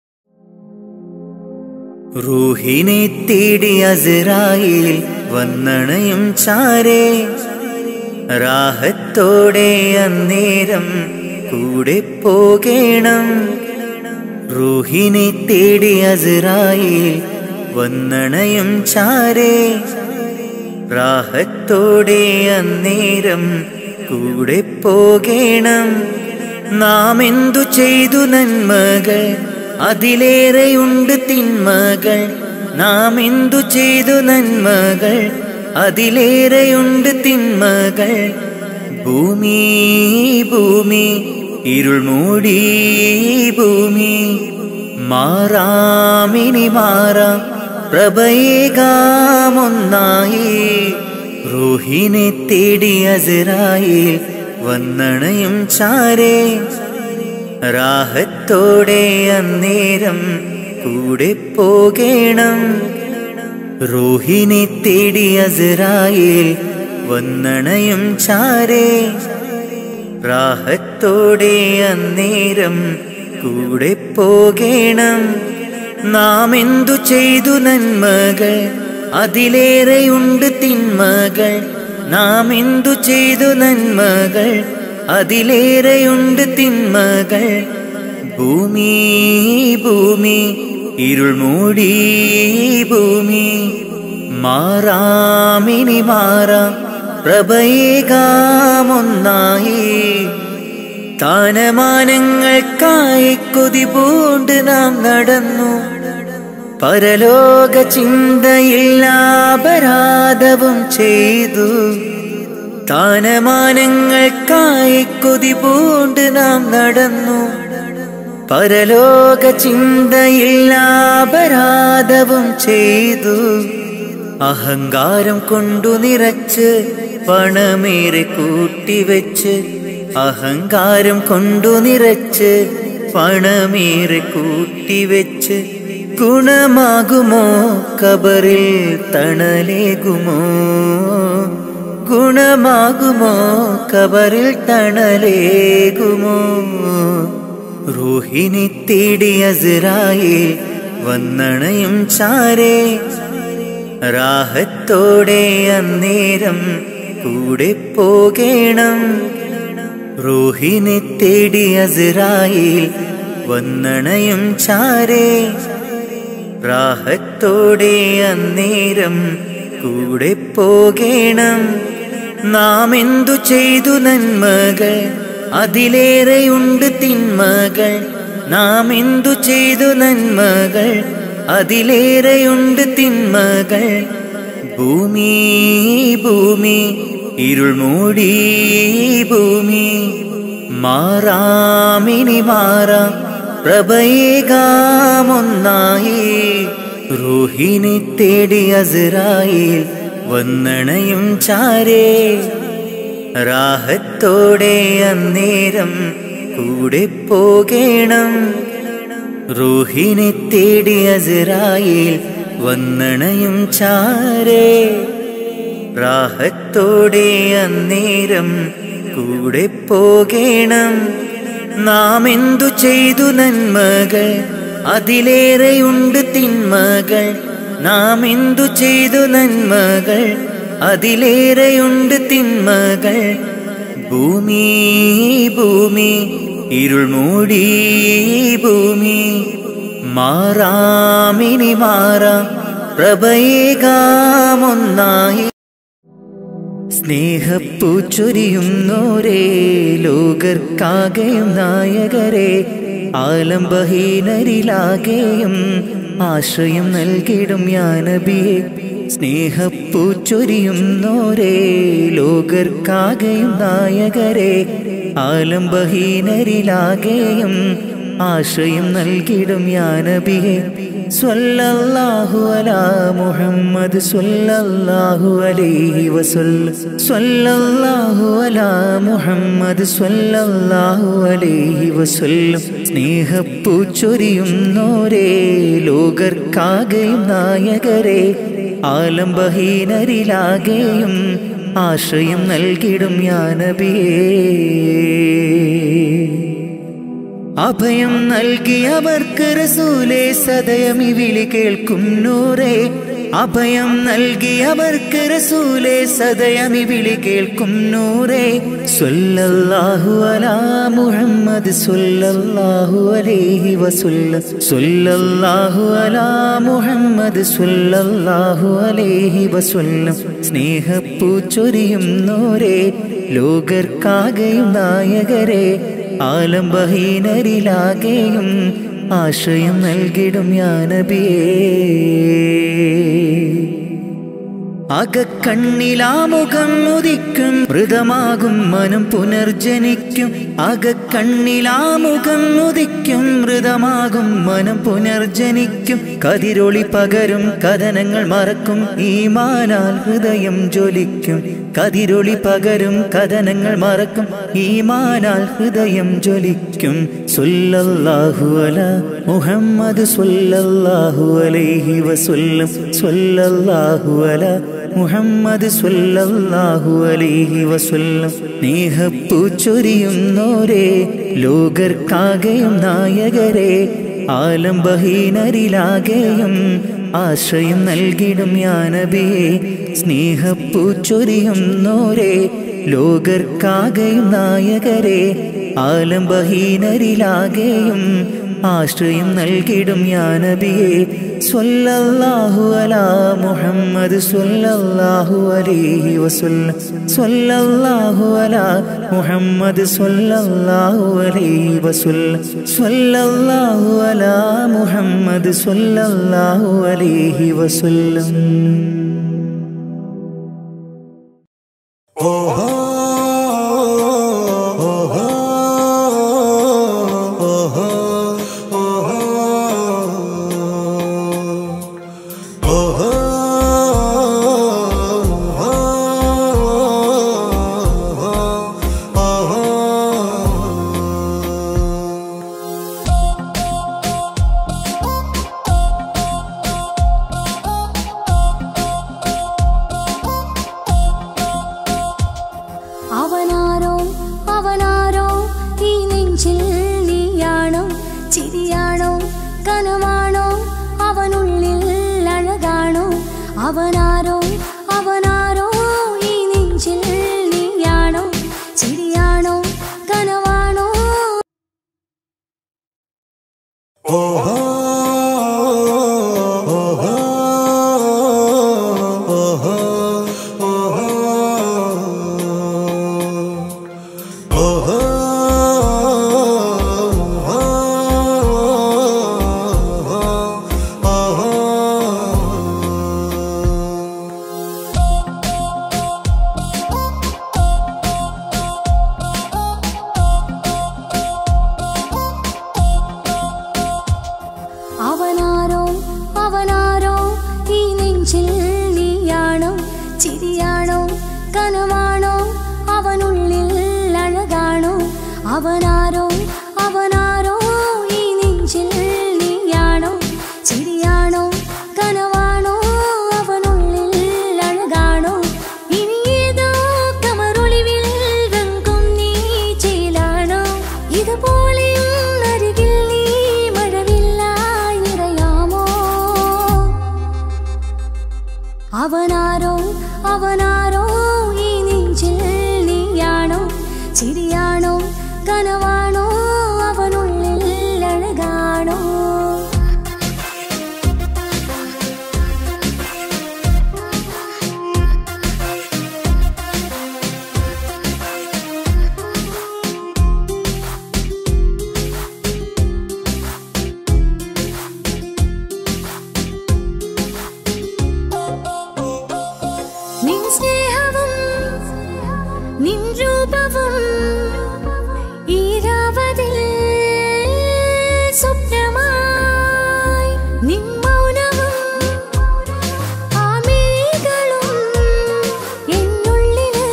റൂഹിനെ തേടി അസ്രായിൽ വന്നണയും ചാരേ റാഹത്തോടെ അന്നേരം കൂടെ പോകേണം റൂഹിനെ തേടി അസ്രായിൽ വന്നണയും ചാരേ റാഹത്തോടെ അന്നേരം കൂടെ പോകേണം നാം എന്തു ചെയ്തു നന്മകൾ അതിലേറെയുണ്ട് തിന്മകൾ നാം എന്തു ചെയ്തു നന്മകൾ അതിലേറെയുണ്ട് തിന്മകൾ ഭൂമി ഭൂമി ഇരുൾ മൂടി ഭൂമി മാറാമിനി മാറാം പ്രഭയേകാമൊന്നായി റൂഹിനെ തേടി അസറായിൽ വന്നണയും ചാരേ റാഹത്തോടെ അന്നേരം കൂടെ പോകേണം റൂഹിനെ തേടി അസറായിൽ വന്നണയും ചാരേ റാഹത്തോടെ അന്നേരം കൂടെ പോകേണം നാം എന്തു ചെയ്തു നന്മകൾ അതിലേറെയുണ്ട് തിന്മകൾ നാം എന്തു ചെയ്തു നന്മകൾ അതിലേറെയുണ്ട് തിന്മകൾ ഭൂമി ഭൂമി ഇരുൾ മൂടി ഭൂമി മാറാമിനി മാറാം പ്രഭയേകാമൊന്നായി താനമാനങ്ങൾക്കായി കൊതി പൂണ്ട് നാം നടന്നു പരലോക ചിന്തയില്ലാപരാധവും ചെയ്തു താനമാനങ്ങൾക്കായി കൊതി പൂണ്ട് നാം നടന്നു പരലോക ചിന്തയില്ലാപരാധവും ചെയ്തു അഹങ്കാരം കൊണ്ടു നിറച്ച് പണമേറെ കൂട്ടിവെച്ച് അഹങ്കാരം കൊണ്ടു നിറച്ച് പണമേറെ കൂട്ടിവെച്ച് ഗുണമാകുമോ കബറിൽ തണലേകുമോ ഗുണമാകുമോ കബറിൽ തണലേകുമോ റൂഹിനെ തേടി അസ്രായിൽ വന്നണയും ചാരേ റാഹത്തോടെ അന്നേരം കൂടെ പോകേണം റൂഹിനെ തേടി അസ്രായിൽ വന്നണയും ചാരേ റാഹത്തോടെ അന്നേരം കൂടെ പോകേണം നാം എന്തു ചെയ്തു നന്മകൾ അതിലേറെയുണ്ട് തിന്മകൾ നാം എന്തു ചെയ്തു നന്മകൾ അതിലേറെയുണ്ട് തിന്മകൾ ഭൂമി ഭൂമി ഇരുൾ മൂടി ഭൂമി മാറാമിനി മാറാം പ്രഭയേകാമൊന്നായി റൂഹിനെ തേടി അസറായിൽ വന്നണയും ചാരേ രാഹത്തോടെ അന്നേരം കൂടെ പോകേണം റൂഹിനെ തേടി അസറായിൽ വന്നണയും ചാരേ രാഹത്തോടെ അന്നേരം കൂടെ പോകേണം നാം എന്തു ചെയ്തു നന്മകൾ അതിലേറെയുണ്ട് തിന്മകൾ നാം എന്തു ചെയ്തു നന്മകൾ അതിലേറെയുണ്ട് തിന്മകൾ ഭൂമി ഭൂമി ഇരുൾ മൂടി ഭൂമി മാറാമിനി മാറാം പ്രഭയേകാമൊന്നായി സ്നേഹപ്പൂ ചൊരിയുന്നോരേ ലോകർക്കാകെയും നായകരെ ആലംബഹീനരിലാകെയും ആശ്രയം നൽകിടും യാനബിയെ സ്നേഹപ്പൂ ചൊരിയുന്നോരേ ലോകർക്കാകെയും നായകരെ ആലംബഹീനരിലാകെയും ആശ്രയം നൽകിടും യാനബിയെ സ്വല്ലല്ലാഹു അലാ മുഹമ്മദ് സ്വല്ലല്ലാഹു അലൈഹി വസല്ല സ്വല്ലല്ലാഹു അലാ മുഹമ്മദ് സ്വല്ലല്ലാഹു അലൈഹി വസല്ലം സ്നേഹപ്പൂ ചൊരിയുന്നോരേ ലോകർക്കാകെയും നായകരെ ആലംബഹീനരിലാകെയും ആശ്രയം നൽകിടും യാനബിയേ അഭയം നൽകിയവർക്ക് റസൂലേ സദയമി വിളി കേൾക്കും നൂറേ അഭയം നൽകിയവർക്ക് റസൂലേ സദയമി വിളി കേൾക്കും നൂറേ സ്വല്ലല്ലാഹു അലാ മുഹമ്മദ് സ്വല്ലല്ലാഹു അലൈഹി വസല്ലം സ്വല്ലല്ലാഹു അലാ മുഹമ്മദ് സ്വല്ലല്ലാഹു അലൈഹി വസല്ലം സ്നേഹപ്പൂ ചൊരിയും നോരേ ലോകർക്കാകെയും നായകരെ ആലംബഹീനരിലാകെയും ആശ്രയം നൽകിടും യാനബിയേ അകക്കണ്ണിലാമുഖം ഉദിക്കും മൃതമാകും മനം പുനർജനിക്കും അകക്കണ്ണിലാമുഖം ഉദിക്കും മൃതമാകും മനം പുനർജനിക്കും കതിരൊളി പകരും കഥനങ്ങൾ മറക്കും ഈമാനാൽ ഹൃദയം ജ്വലിക്കും കതിരൊളി പകരും കഥനങ്ങൾ മറക്കും ഈമാനാൽ ഹൃദയം ജ്വലിക്കും സ്വല്ലല്ലാഹു അല മുഹമ്മദ് സ്വല്ലല്ലാഹു അലൈഹി വസല്ലം സ്വല്ലല്ലാഹു അല മുഹമ്മദ് സ്വല്ലല്ലാഹു അലൈഹി വസല്ലം സ്നേഹപ്പൂ ചൊരിയുന്നോരേ ലോകർക്കാകെയും നായകരെ ആലംബഹീനരിലാകെയും ആശ്രയം നൽകിടും യാനബിയെ സ്നേഹപ്പൂ ചൊരിയുന്നോരേ ലോകർക്കാകെയും നായകരെ ആലംബഹീനരിലാകെയും ആശ്രയം നൽകിടും യാനബിയെ സ്വല്ലല്ലാഹു അലാ മുഹമ്മദ് സ്വല്ലല്ലാഹു അലൈഹി വസല്ലം സ്വല്ലല്ലാഹു അലാ മുഹമ്മദ് സ്വല്ലല്ലാഹു അലൈഹി വസല്ലം സ്വല്ലല്ലാഹു അലാ മുഹമ്മദ് സ്വല്ലല്ലാഹു അലൈഹി വസല്ലം അവനാരോ അവനാരോ ഈ നെഞ്ചിൽ നീയാണോ ചിരിയാണോ കനവാണോ അവനുള്ളിൽ അഴകാണോ അവനാരോ അവനാരോ ഈ നെഞ്ചിൽ നീയാണോ ചിരിയാണോ കനവാണോ ഇതുപോലെ അരികിൽ നീ മഴവില്ലായി നിറയാമോ അവനാരോ അവനാരോ ഈ നെഞ്ചിൽ നീയാണോ ചിരിയാണോ കനവാണോ അവനുള്ളിൽ അഴകാണോ നിൻ സ്നേഹവും നിൻ രൂപവും ഈരാവതിൽ സ്വപ്നമായി നിൻ മൗനവും ആമേഘങ്ങളും എന്നുള്ളില്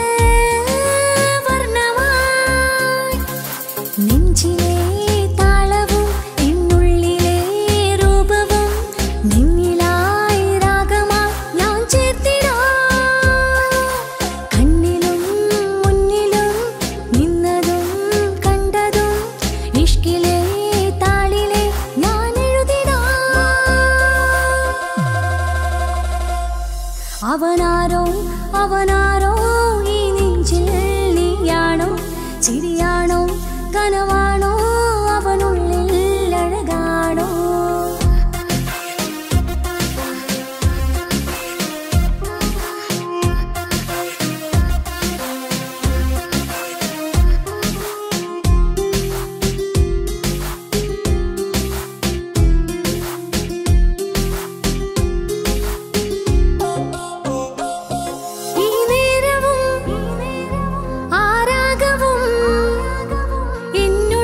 വർണ്ണമായി നെഞ്ചിലെ താളവും എന്നുള്ളിലെ രൂപവും നിന്നിലായി രാഗമായി ഞാൻ ചേർത്തിടാം കണ്ണിലും മുന്നിലും നിന്നതും കണ്ടതും ഇഷ്കിലെ താളിലെ ഞാൻ എഴുതിടാം അവനാരോ അവനാരോ ഈ നെഞ്ചിൽ നീയാണോ ചിരിയാണോ കനവാണോ അവനുള്ളിൽ അഴകാണോ ഈ നേരവും ആരാഗവും എന്നു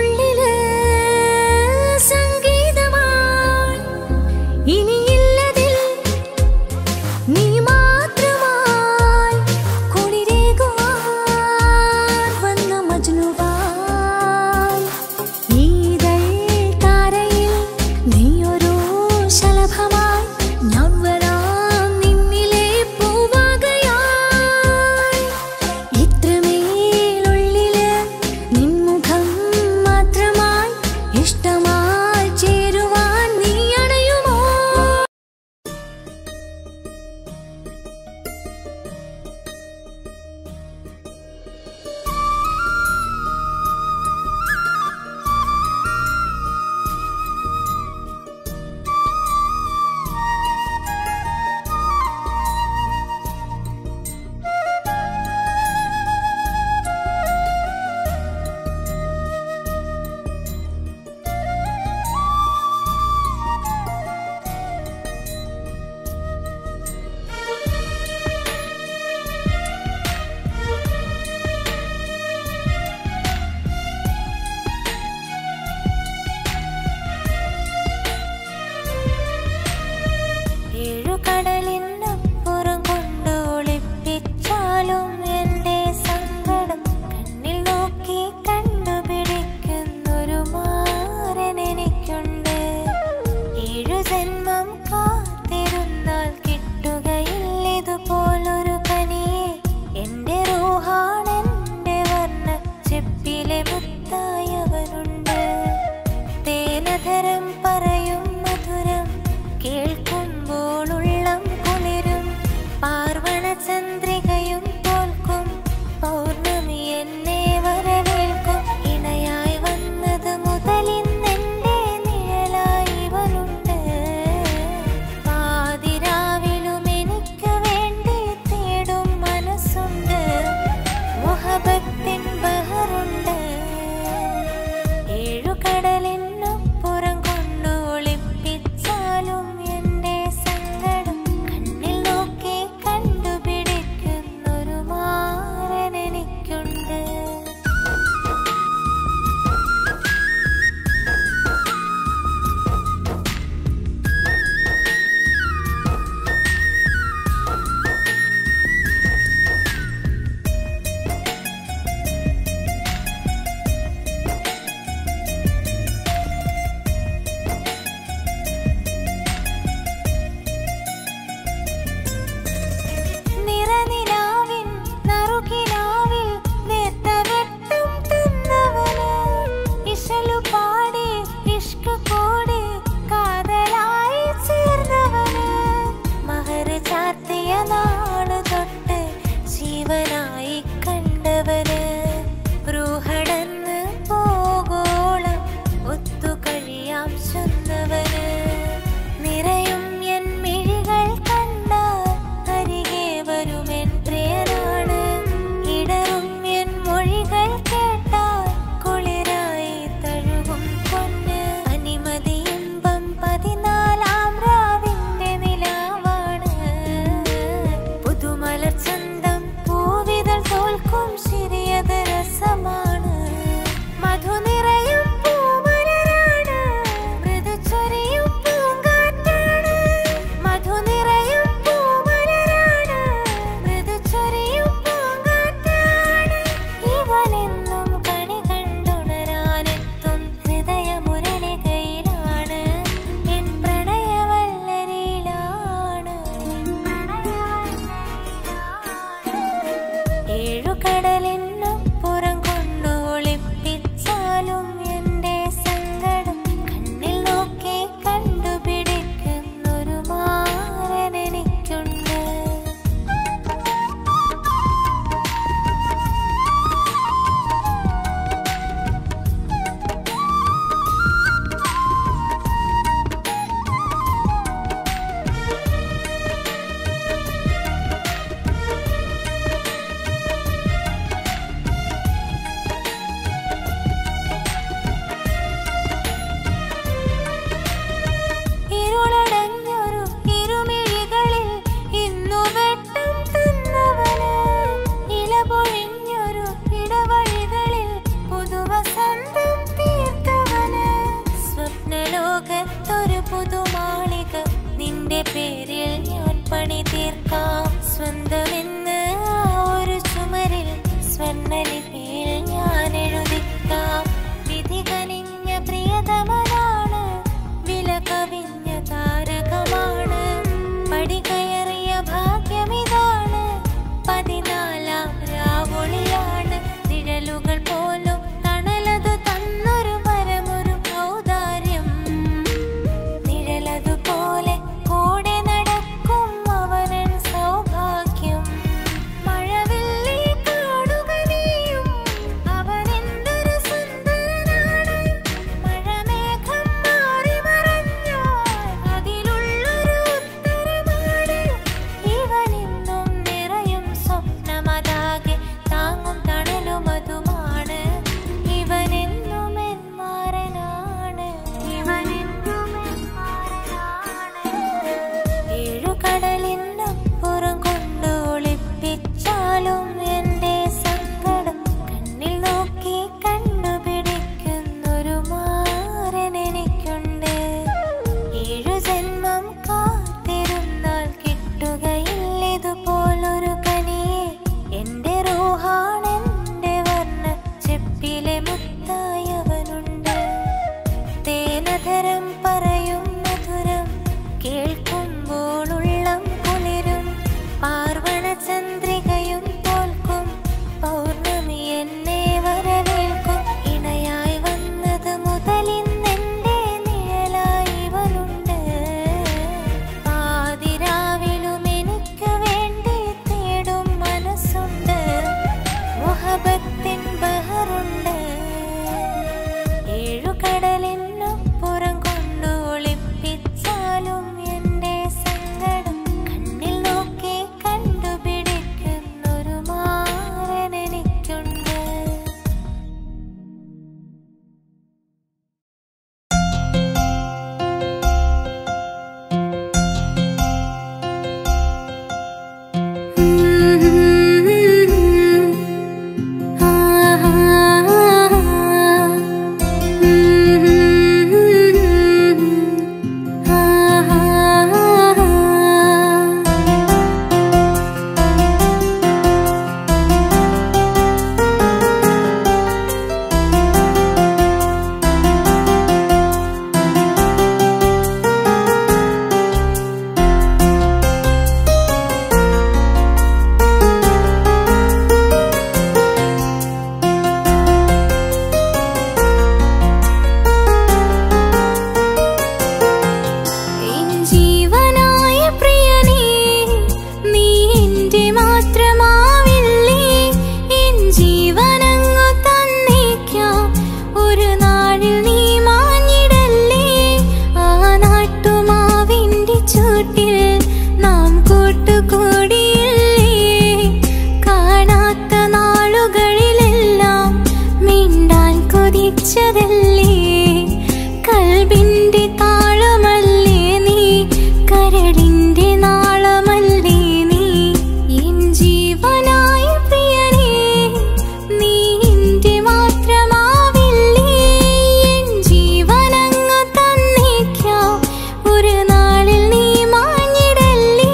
കൊതിച്ചതല്ലേ കൽബിന്റെ താളമല്ലേ നീ കരളിന്റെ നാളമല്ലേ നീ എൻ ജീവനായ പ്രിയനേ നീ എന്റെ മാത്രമാവില്ലേ എൻ ജീവനങ്ങ് തന്നേക്കാം ഒരു നാളിൽ നീ മാഞ്ഞിടല്ലേ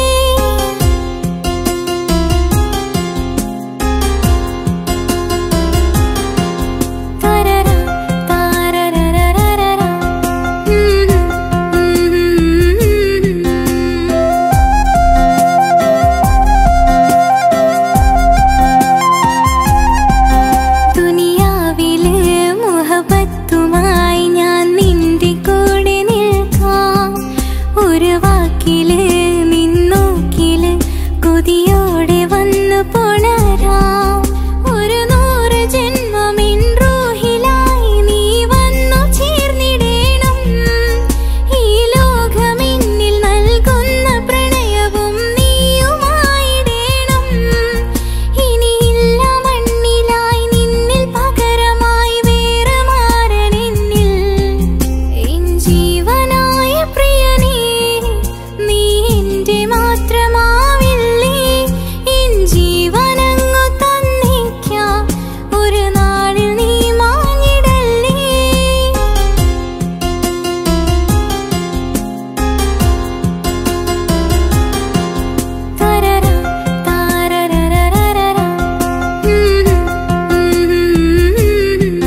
തരര താരരരരരര ഉം ഉം ദുനിയാവില് മുഹബത്തുമായി ഞാൻ നിന്റെ കൂടെ നിൽക്കാം ഒരു വാക്കില് നിന്നോക്കില് കൊതിയോടെ വന്നു പുണരാം ഒരു നൂറ് ജന്മമിൻ റൂഹിലായി നീ വന്നു ചേർന്നിടേണം ഈ ലോകമെന്നിൽ നൽകുന്ന പ്രണയവും നീയുമായിടേണം ഇനിയില്ല മണ്ണിലായി നിന്നിൽ പകരമായി വേറെ മാറനെന്നിൽ എൻ ജീവനായ പ്രിയനേ നീ എന്റെ മാത്രമാവില്ലേ എൻ ജീവനങ്ങു തന്നേക്കാം ഒരു നാളിൽ നീ മാഞ്ഞിടല്ലേ തരര താരരരരര ഉം ഉം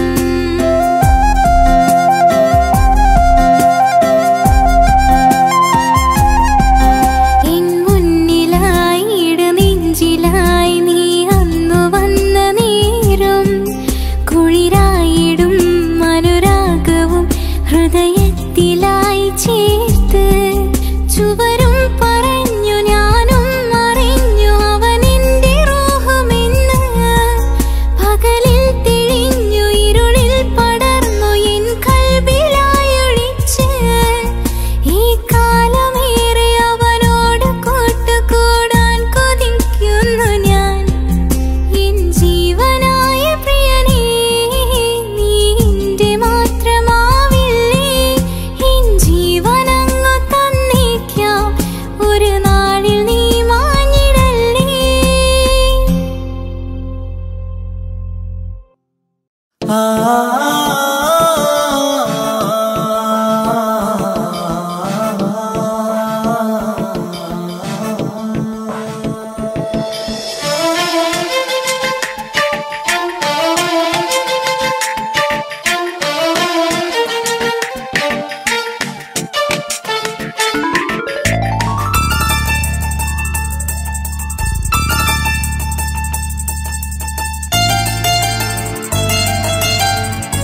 എൻ മുന്നിലായി ഇടനെഞ്ചിലായി നീ അന്നു വന്ന നേരം കുളിരായിടും അനുരാഗവും ഹൃദയത്തിലായി ചേർത്ത് ചുവരും പറഞ്ഞു ഞാനും അറിഞ്ഞു അവൻ എന്റെ റൂഹുമെന്ന് പകലിൽ തെളിഞ്ഞു ഇരുളിൽ പടർന്നു എൻ കൽബിലായൊഴിച്ച് ഈ കാലമേറെ അവനോട് കൂട്ടുകൂടാൻ കൊതിക്കുന്നു ഞാൻ എൻ ജീവനായ പ്രിയനേ നീ എന്റെ മാത്രമാവില്ലേ എൻ ജീവനങ്ങു തന്നേക്കാം ഒരു നാളിൽ നീ മാഞ്ഞിടല്ലേ ആ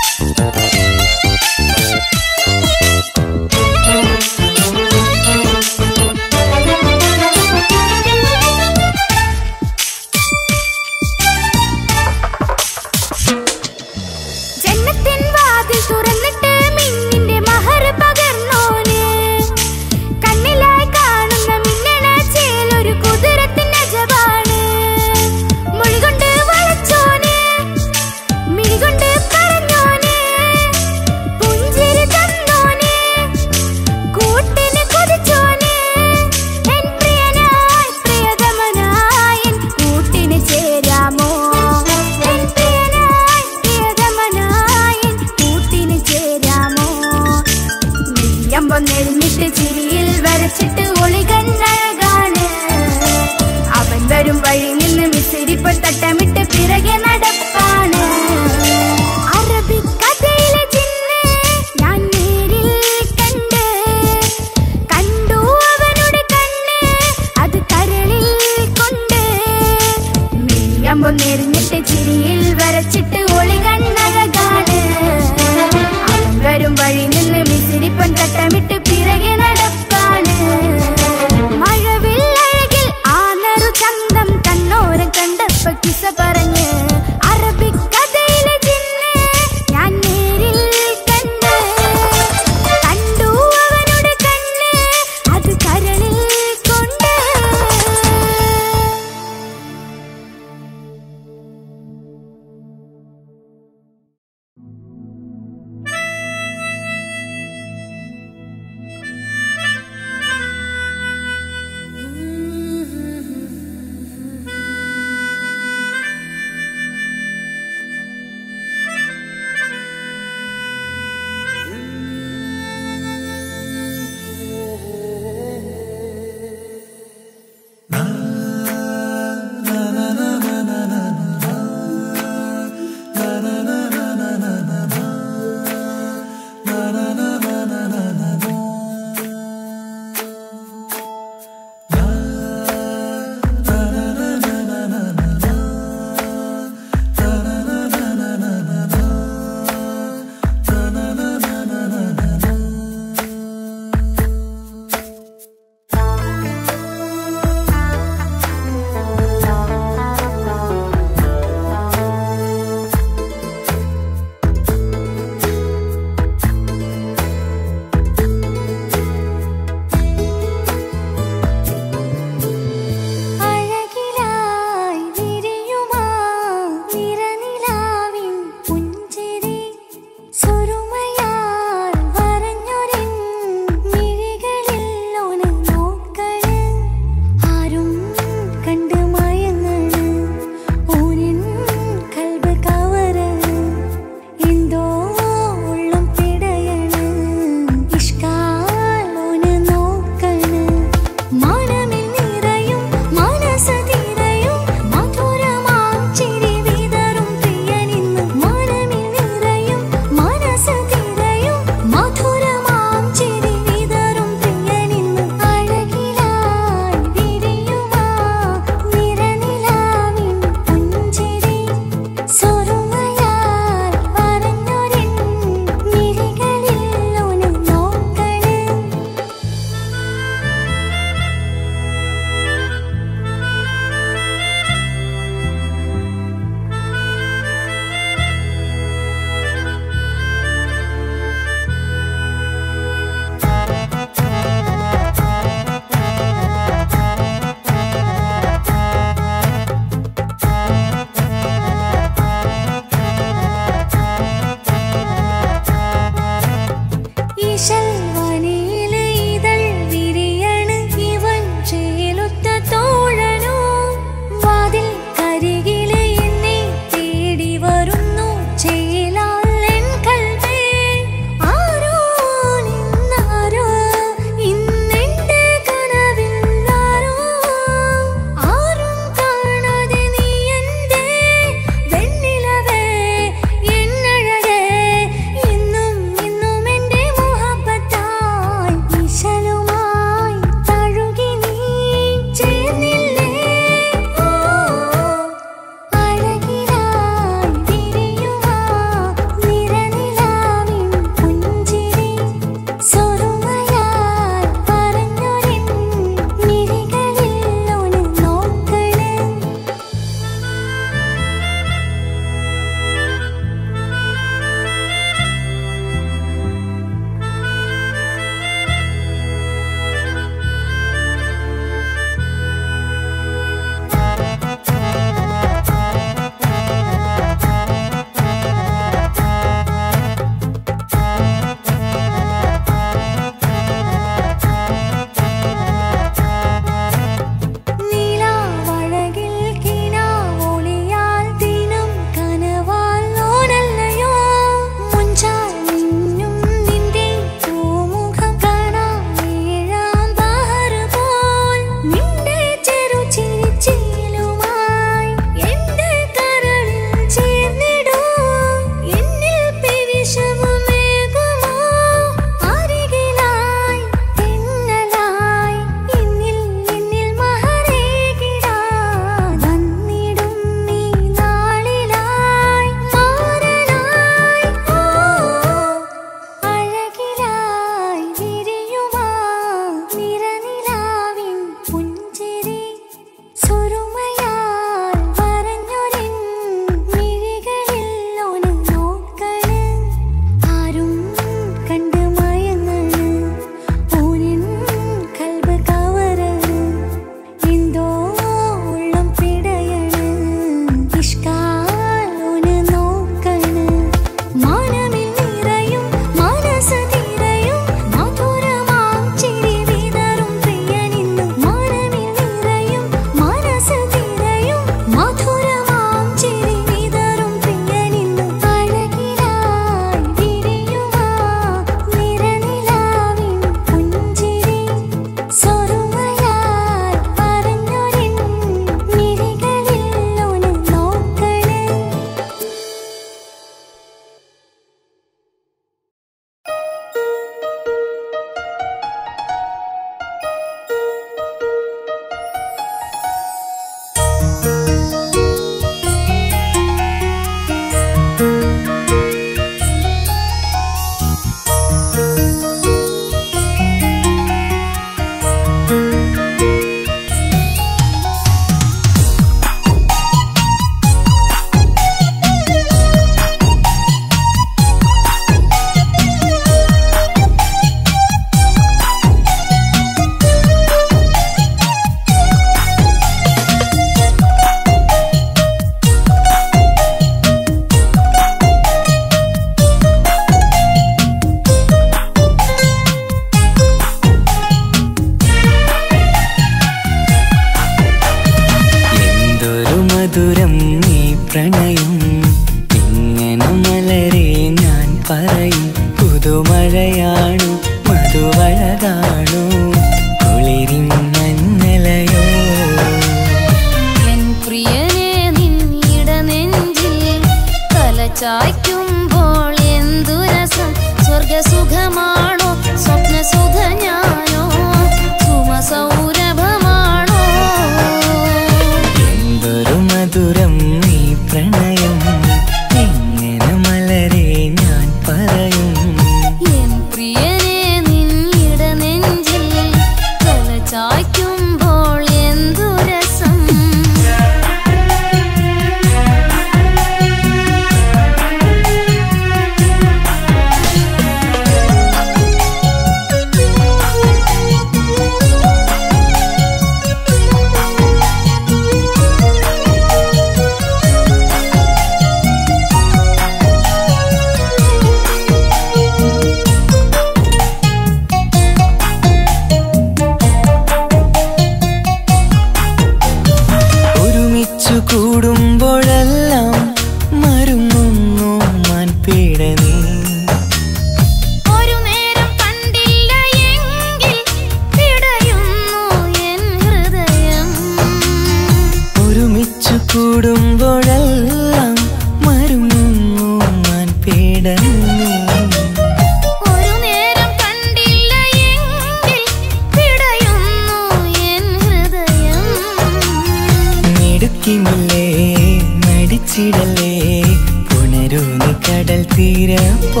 കൂടുമ്പോഴെല്ലാം മരുങ്ങുന്നു മാൻപീട നീ ഒരു നേരം കണ്ടില്ല എങ്കിൽ പിടയുന്നു എൻ ഹൃദയം ഒരുമിച്ചു കൂടുമ്പോഴെല്ലാം മരുങ്ങുന്നു മാൻപീട നീ ഒരു നേരം കണ്ടില്ല എങ്കിൽ പിടയുന്നു എൻ ഹൃദയം മിടുക്കിമില്ലേ മടിച്ചിടലേ പുണരൂ നീ കടൽ തീര പോ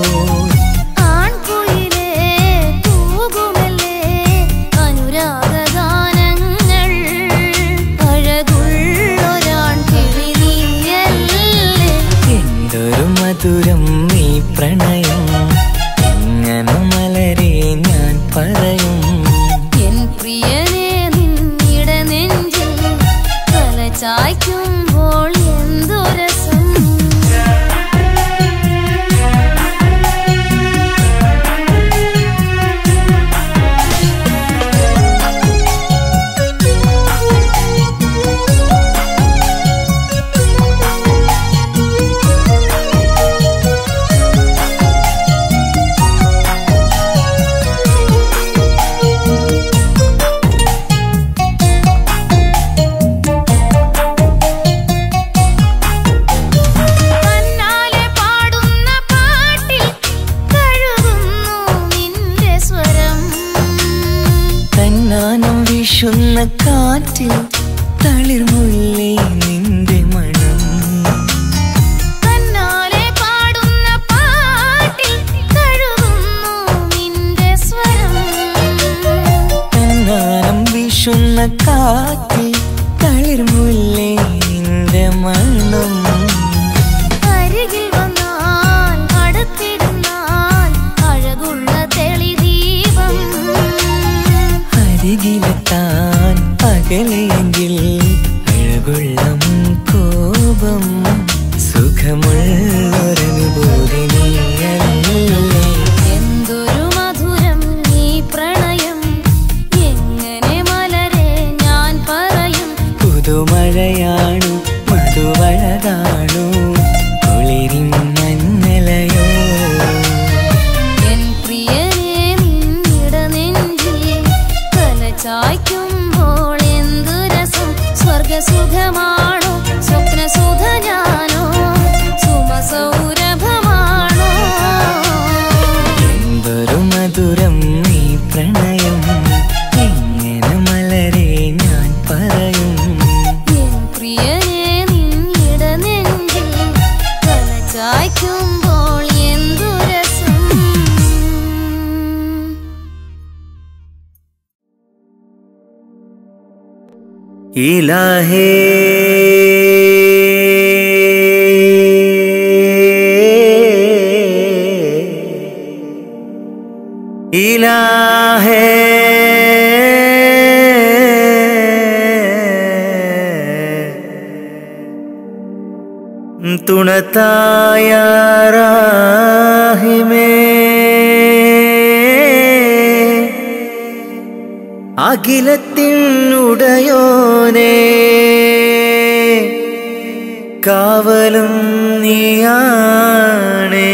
ആൺകുയിലേ തൂകുമല്ലേ അനുരാഗഗാനങ്ങൾ അഴകുള്ളൊരാൺ കിളി നീയല്ലേ എന്തൊരു മധുരം നീ പ്രണയം എങ്ങനെ മലരെ ഞാൻ പറയും എൻ പ്രിയനെ നിന്നിട നെഞ്ചിൽ തല ചായ്ക്കുമ്പോൾ എന്തു രസം തന്നാലെ പാടുന്ന പാട്ടിൽ കഴുകുന്നു നിന്റെ സ്വരം തന്നാനം വീശുന്ന കാറ്റിൽ തളിർമുല്ലേ നിന്റെ മണം തന്നാലെ പാടുന്ന പാട്ടിൽ കഴുകുന്നു നിന്റെ സ്വരം തന്നാനം വീശുന്ന കാറ്റിൽ തളിർമുല്ലേ നിന്റെ മണം അരികിൽ വന്നാൽ അടുത്തിരുന്നാൽ അഴകുള്ള തെളിദീപം അരികിലെത്താൻ അകലെയെങ്കിൽ അഴകുള്ള കോപം സുഖമുള്ളൊരനുഭൂതി നീയല്ലേ എന്തൊരു മധുരം ഈ പ്രണയം എങ്ങനെ മലരെ ഞാൻ പറയും പുതുമഴയാണു മധുവഴകാണു കുളിരിൻ മഞ്ഞലയോ എൻ പ്രിയനെ നിന്നിട നെഞ്ചിൽ തല ചായ്ക്കുമ്പോൾ എന്തു രസം സ്വർഗസുഖമാണോ സ്വപ്നസുഖ ഞാനോ സുമസൗരഭമാണോ എന്തൊരു മധുരം നീ പ്രണയം എങ്ങനെ മലരെ ഞാൻ പറയും എൻ പ്രിയനെ നിന്നിട നെഞ്ചിൽ തല ചായ്ക്കുമ്പോൾ എന്തു രസം ഇലാഹേ ഇലാഹേ തുണത്തായ അഖിലത്തിനുടയോനേ കാവലും നീയാണേ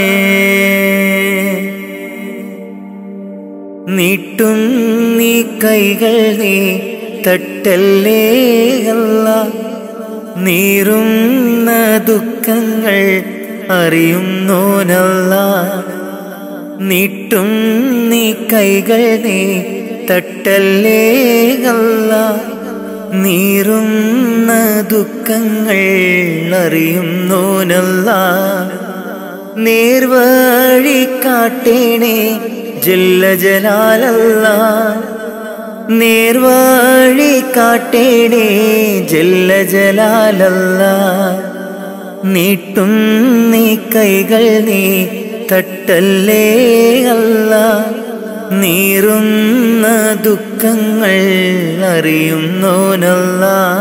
നീട്ടും നീ കൈകൾ നീ തട്ടല്ലേ അല്ല നീറുന്ന ദുഃഖങ്ങൾ അറിയുന്നോനല്ല നീട്ടും നീ കൈകൾ നീ തട്ടല്ലേ അല്ല നീറുന്ന ദുഃഖങ്ങൾ അറിയുന്നോനല്ല നേർവഴി കാട്ടേണേ ജല്ല ജലാലല്ല നേർവഴി കാട്ടേണേ ജല്ല ജലാലല്ല നീട്ടും നീ കൈകൾ നീ തട്ടല്ലേ അല്ല നീറുന്ന ദുഃഖങ്ങൾ അറിയുന്നോനല്ല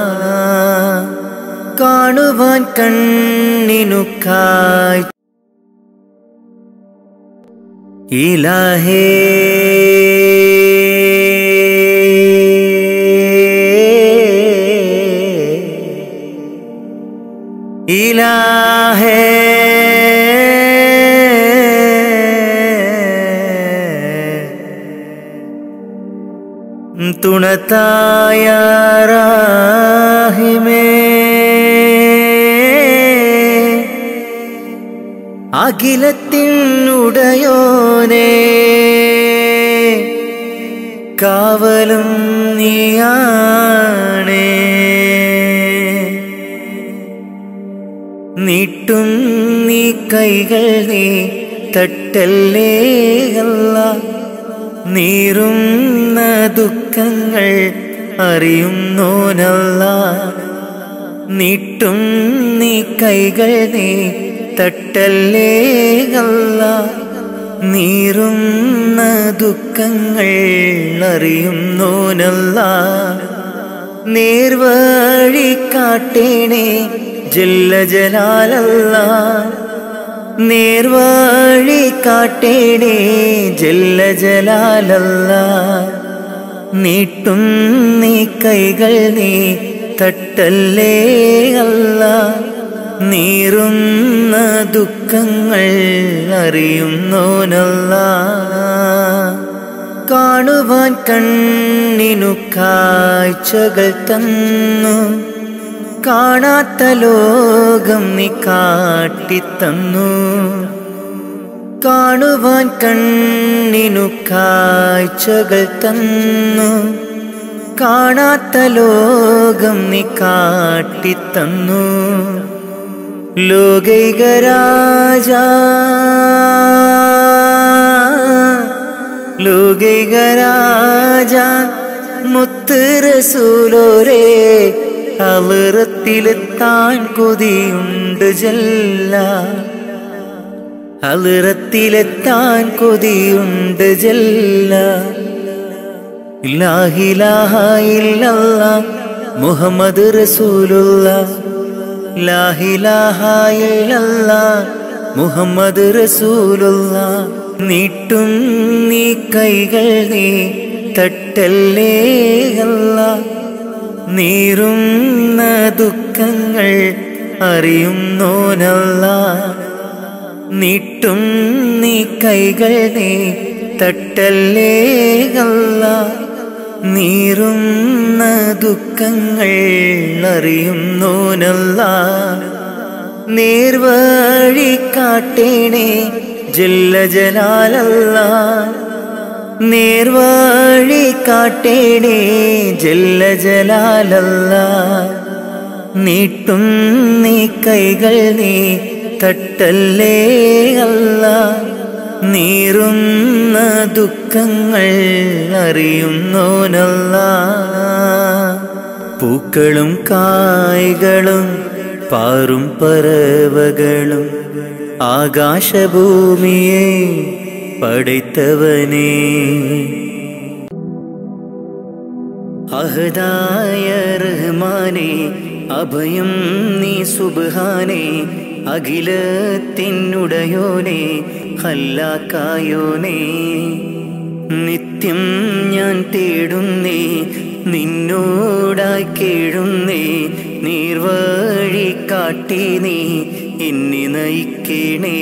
കാണുവാൻ കണ്ണിനു കായ് ഇലാഹേ തുണത്തായ റാഹിമേ അഖിലത്തിനുടയോനേ കാവലും നീയാണേ നീട്ടും നീ കൈകൾ നീ തട്ടല്ലേ അല്ല നീറുന്ന ദുഃഖങ്ങൾ അറിയുന്നോനല്ല നീട്ടും നീ കൈകൾ നീ തട്ടല്ലേ അല്ല നീറുന്ന ദുഃഖങ്ങൾ അറിയുന്നോനല്ല നേർവഴി കാട്ടേണേ ജല്ല ജലാലല്ല നേർവഴി കാട്ടേണേ ജല്ല ജലാലല്ല നീട്ടും നീ കൈകൾ നീ തട്ടല്ലേ അല്ല നീറുന്ന ദുഃഖങ്ങൾ അറിയുന്നോനല്ല കാണുവാൻ കണ്ണിനു കാഴ്ചകൾ തന്നു കാണാത്ത ലോകം നീ കാട്ടിത്തന്നു കാണുവാൻ കണ്ണിനു കാഴ്ചകൾ തന്നു കാണാത്ത ലോകം നീ കാട്ടിത്തന്നു ലോകൈകരാജ ലോകൈകരാജ മുത്ത് റസൂലോരേ അളിറത്തിലെത്താൻ കൊതിയുണ്ട് ജല്ല അളിറത്തിലെത്താൻ കൊതിയുണ്ട് ജല്ല ഇല്ലാഹിലാഹ ഇല്ലല്ല മുഹമ്മദ് റസൂലുള്ള ലാഹിലാഹ ഇല്ലല്ല മുഹമ്മദ് റസൂലുള്ള നീട്ടും നീ കൈകൾ നീ തട്ടല്ലേ അല്ല നീറുന്ന ദുഃഖങ്ങൾ അറിയുന്നോനല്ല നീട്ടും നീ കൈകൾ നീ തട്ടല്ലേ അല്ല നീറുന്ന ദുഃഖങ്ങൾ അറിയുന്നോനല്ല നേർവഴി കാട്ടേണേ ജല്ല ജലാലല്ല നേർവഴി കാട്ടേണേ ജല്ല ജലാലല്ല നീട്ടും നീ കൈകൾ നീ തട്ടല്ലേ അല്ല നീറുന്ന ദുഃഖങ്ങൾ അറിയുന്നോനല്ല പൂക്കളും കായ്കളും പാറും പറവകളും ആകാശഭൂമിയെ പടൈത്തവനേ അഹദായ റഹ്മാനെ അഭയം നീ സുബ്ഹാനെ അഖിലത്തിനുടയോനെ ഹല്ലാക്കായോനെ നിത്യം ഞാൻ തേടുന്നേ നിന്നോടായി കേഴുന്നേ നീർവഴി കാട്ടി നീ എന്നെ നയിക്കണേ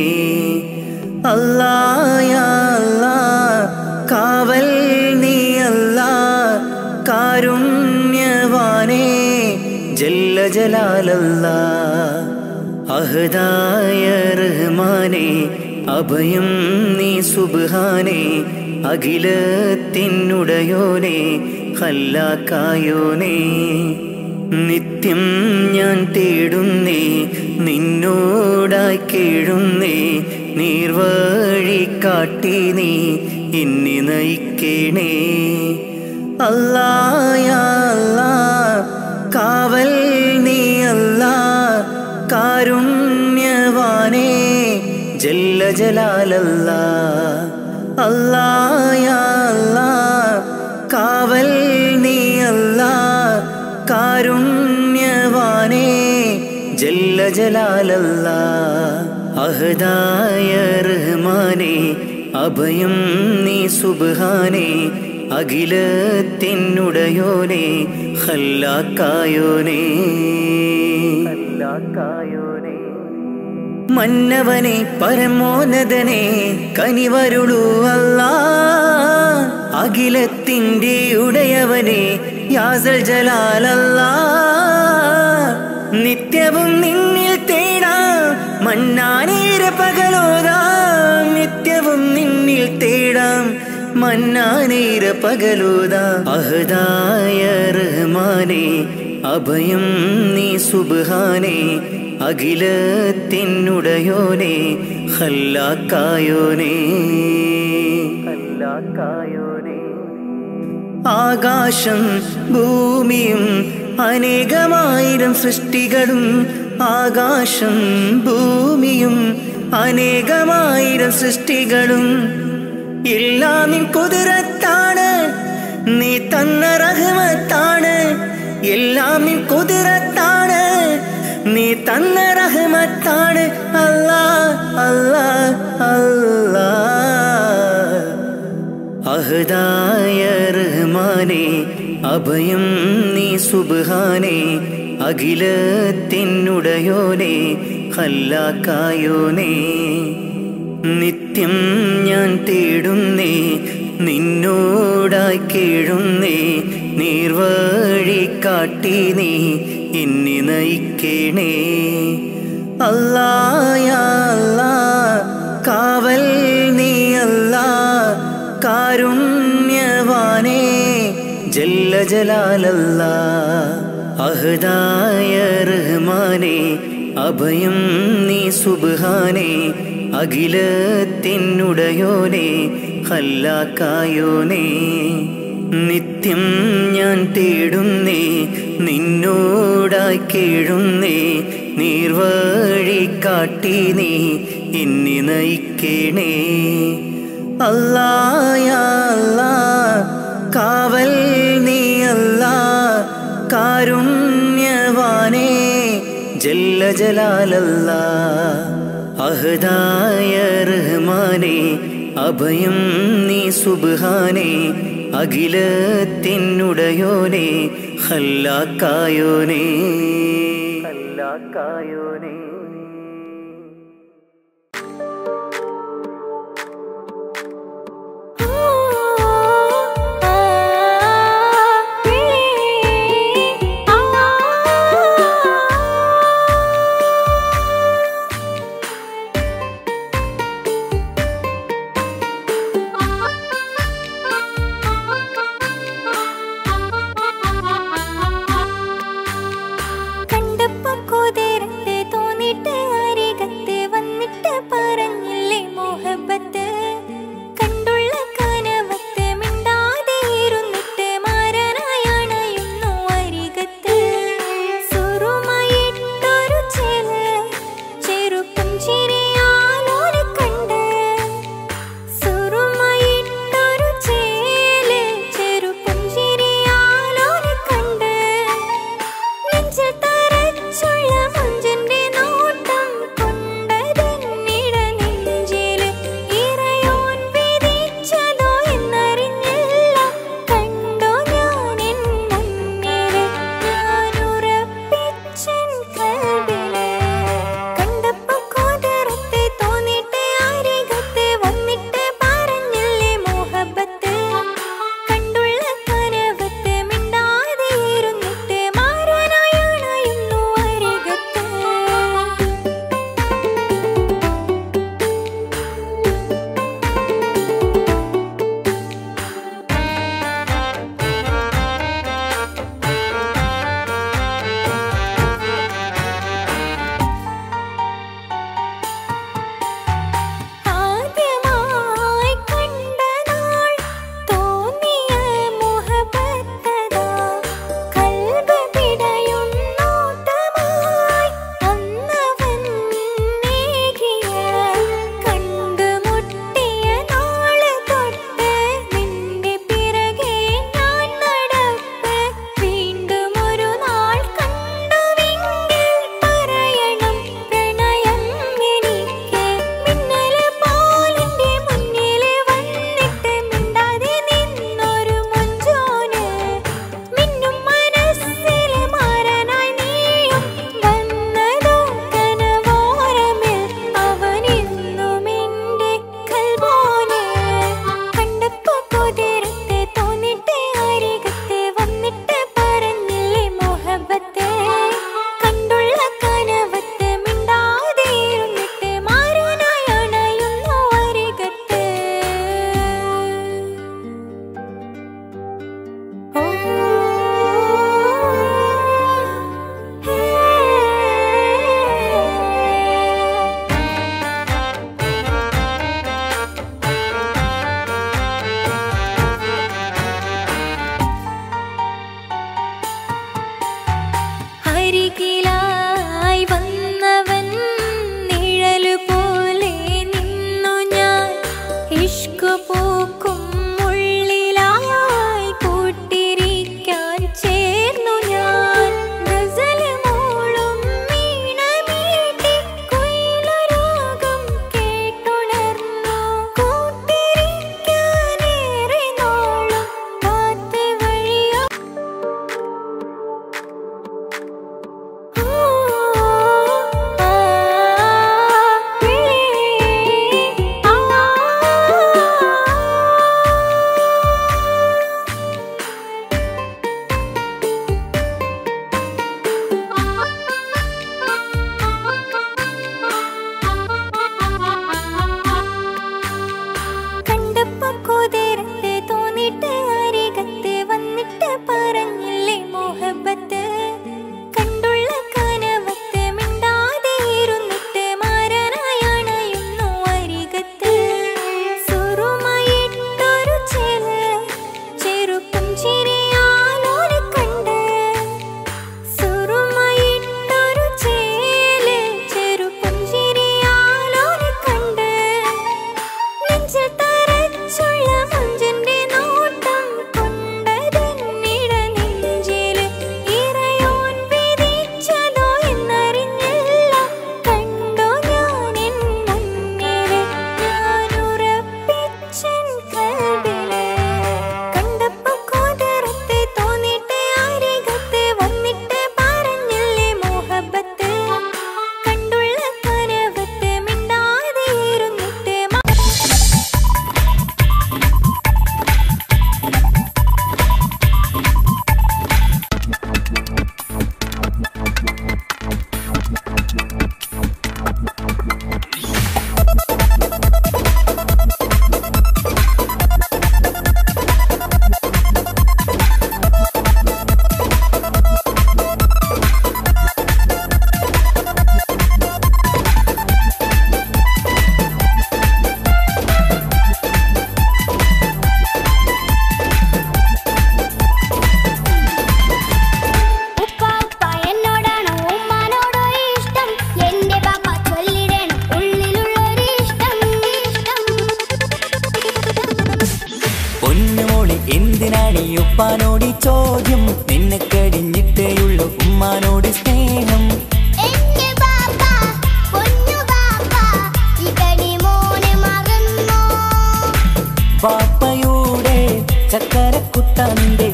അല്ലായ അല്ലാ കാവൽ നീ അല്ലാ കാരുണ്യവാനേ ജല്ല ജലാലല്ല അഹദായ റഹ്മാനെ അഭയം നീ സുബ്ഹാനെ അഖിലത്തിനുടയോനെ ഹല്ലാക്കായോനെ നിത്യം ഞാൻ തേടുന്നേ നിന്നോടായി കേഴുന്നേ നീർവഴി കാട്ടി നീ എന്നെ നയിക്കണേ അല്ലായ അല്ലാ കാവൽ നീ അല്ലാ കാരുണ്യവാനേ ജല്ല ജലാലല്ല അല്ലായ അല്ലാ കാവൽ നീ അല്ലാ കാരുണ്യവാനേ ജല്ല ജലാലല്ല അഹദായ റഹ്മാനെ അഭയം നീ സുബ്ഹാനെ അഖിലത്തിനുടയോനെ ഹല്ലാക്കായോനെ മന്നവനെ പരമോന്നതനെ കനിവരുളൂ അല്ല അഖിലത്തിൻ്റെ ഉടയവനെ യാസൽ ജലാലല്ലാ നിത്യവും നിന്നിൽ തേടാം മന്നാനേര പകലോതാം നിത്യവും നിന്നിൽ തേടാം മന്നാനേര പകലോതാ അഹദായ റഹ്മാനെ അഭയം നീ സുബ്ഹാനെ അഖിലത്തിനുടയോനെ ഹല്ലാക്കായോനേ ഹല്ലാക്കായോനേ ആകാശം ഭൂമിയും അനേകമായിരം സൃഷ്ടികളും ആകാശം ഭൂമിയും അനേകമായിരം സൃഷ്ടികളും എല്ലാം നിൻ കുതിരത്താണ് നീ തന്ന റഹ്മത്താണ് എല്ലാം നിൻ കുതിരത്താണ് നീ തന്ന റഹ്മത്താണ് അല്ലാ അല്ലാ അല്ലാ അഹദായ റഹ്മാനെ അഭയം നീ സുബ്ഹാനെ അഖിലത്തിനുടയോനെ ഹല്ലാക്കായോനേ നിത്യം ഞാൻ തേടുന്നേ നിന്നോടായി കേഴുന്നേ നീർവഴി കാട്ടി നീ എന്നെ നയിക്കണേ അല്ലായ അല്ലാ കാവൽ നീ അല്ലാ കാരുണ്യവാനേ ജല്ല ജലാലല്ല അഹദായ റഹ്മാനെ അഭയം നീ സുബ്ഹാനെ അഖിലത്തിനുടയോനെ ഹല്ലാക്കായോനേ നിത്യം ഞാൻ തേടുന്നേ നിന്നോടായി കേഴുന്നേ നീർവഴി കാട്ടി നീ എന്നെ നയിക്കണേ അല്ലായ അല്ലാ കാവൽ നീ അല്ലാ കാരുണ്യവാനേ ജല്ല ജലാലല്ല അഹദായ റഹ്മാനെ അഭയം നീ സുബ്ഹാനെ അഖിലത്തിനുടയോനെ ഹല്ലാക്കായോനേ ഹല്ലാക്കായോനേ കണ്ടപ്പോ കുതിരത്തെ തോന്നി അരികിലായി വന്നവൻ നിഴല് പോലെ നിന്നു ഞാൻ ഇഷ്കു പൂക്കും ഉള്ളിലായി കൂട്ടിരിക്കാൻ ചേർന്നു ഞാൻ ഗസല് മൂളും വീണമീട്ടി കുയിലരാഗം കേട്ടുണർന്നു കൂട്ടിരിക്കാനേറെ നാളും കാത്ത് വഴിയാ കണ്ടപ്പോ കുതിരത്ത് തോന്നിട്ട് അരികത്ത് വന്നിട്ട് പറഞ്ഞില്ലേ മോഹബത്ത് കണ്ടുള്ള കനവത്ത് മിണ്ടാതെ ഇരുന്നിട്ട് മാറാനായണയുന്നു അരികത്ത് സുറുമയിട്ടൊരു ചെല ചെറുപ്പം ചിരിയാലോരെ കണ്ട് സുറുമയിട്ടൊരു ചേല് ചെറുപ്പം ചിരിയാലോരെ കണ്ട് നെഞ്ചിൽ തറച്ചുള്ള മഞ്ചന്റെ നോട്ടം കൊണ്ടതെന്നിട നെഞ്ചില് ഇറയോൻ വിധിച്ചതോ എന്നറിഞ്ഞില്ല കണ്ടോ ഞാൻ എൻ മുന്നില് ഞാനുറപ്പിച്ചൻ കൽവില് കണ്ടപ്പോ കോതറത്ത് തോന്നിട്ട് അരികത്ത് വന്നിട്ട് പറഞ്ഞില്ലേ മോഹബത്ത് കണ്ടുള്ള കനവത്ത് മിണ്ടാതെ ഇരുന്നിട്ട് മ- ഉപ്പ ഉപ്പ എന്നോടാണോ ഉമ്മാനോടോ ഇഷ്ടം എന്റെ പാപ്പ ചൊല്ലിടണം ഉള്ളിലുള്ളൊരു ഇഷ്ടം ഇഷ്ടം പൊന്നുമോളി എന്തിനാണ് ഈ ഉപ്പാനോട് ഈ ചോദ്യം നിന്നെ കഴിഞ്ഞിട്ടേയുള്ളൂ ഉമ്മാനോട് സ്നേഹം എന്റെ പാപ്പ പൊന്നു പാപ്പ ഇതടി മോനെ മറന്നോ പാപ്പയുടെ ചക്കരക്കുട്ടന്റെ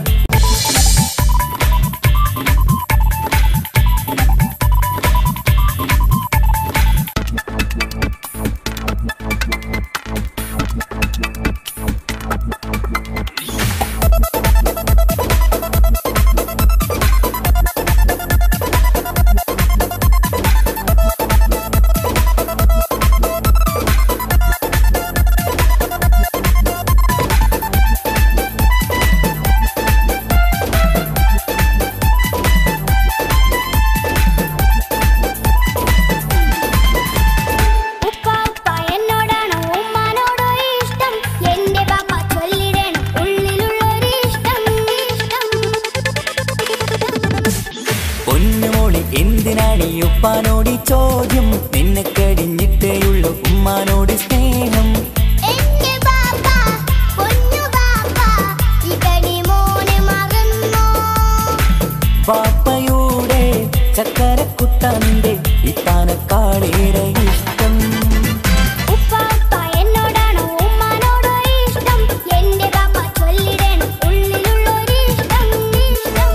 ഉപ്പ ഉപ്പ എന്നോടാണോ ഉമ്മാനോടോ ഇഷ്ടം എന്റെ പാപ്പ ചൊല്ലിടണം ഉള്ളിലുള്ളൊരു ഇഷ്ടം ഇഷ്ടം പൊന്നുമോളി എന്തിനാണ് ഈ ഉപ്പാനോട് ഈ ചോദ്യം നിന്നെ കഴിഞ്ഞിട്ടേയുള്ളൂ ഉമ്മാനോട് സ്നേഹം എന്റെ പാപ്പ പൊന്നു പാപ്പ ഇതടി മോനെ മറന്നോ പാപ്പയുടെ ചക്കരക്കുട്ടന്റെ ഇത്താനക്കാളേറെ ഇഷ്ടം ഉപ്പ ഉപ്പ എന്നോടാണോ ഉമ്മാനോടോ ഇഷ്ടം എന്റെ പാപ്പ ചൊല്ലിടണം ഉള്ളിലുള്ളൊരു ഇഷ്ടം ഇഷ്ടം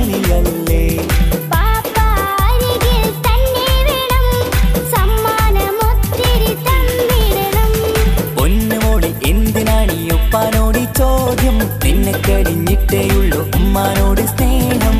കനിയല്ലേ പാപ്പാരികിൽ തന്നെ വേണം സമ്മാനമൊത്തിരി തന്നിടണം പൊന്നുമോളി എന്തിനാണീ ഉപ്പാനോട് ഈ ചോദ്യം നിന്നെ കഴിഞ്ഞിട്ടേയുള്ളൂ ഉമ്മാനോട് സ്നേഹം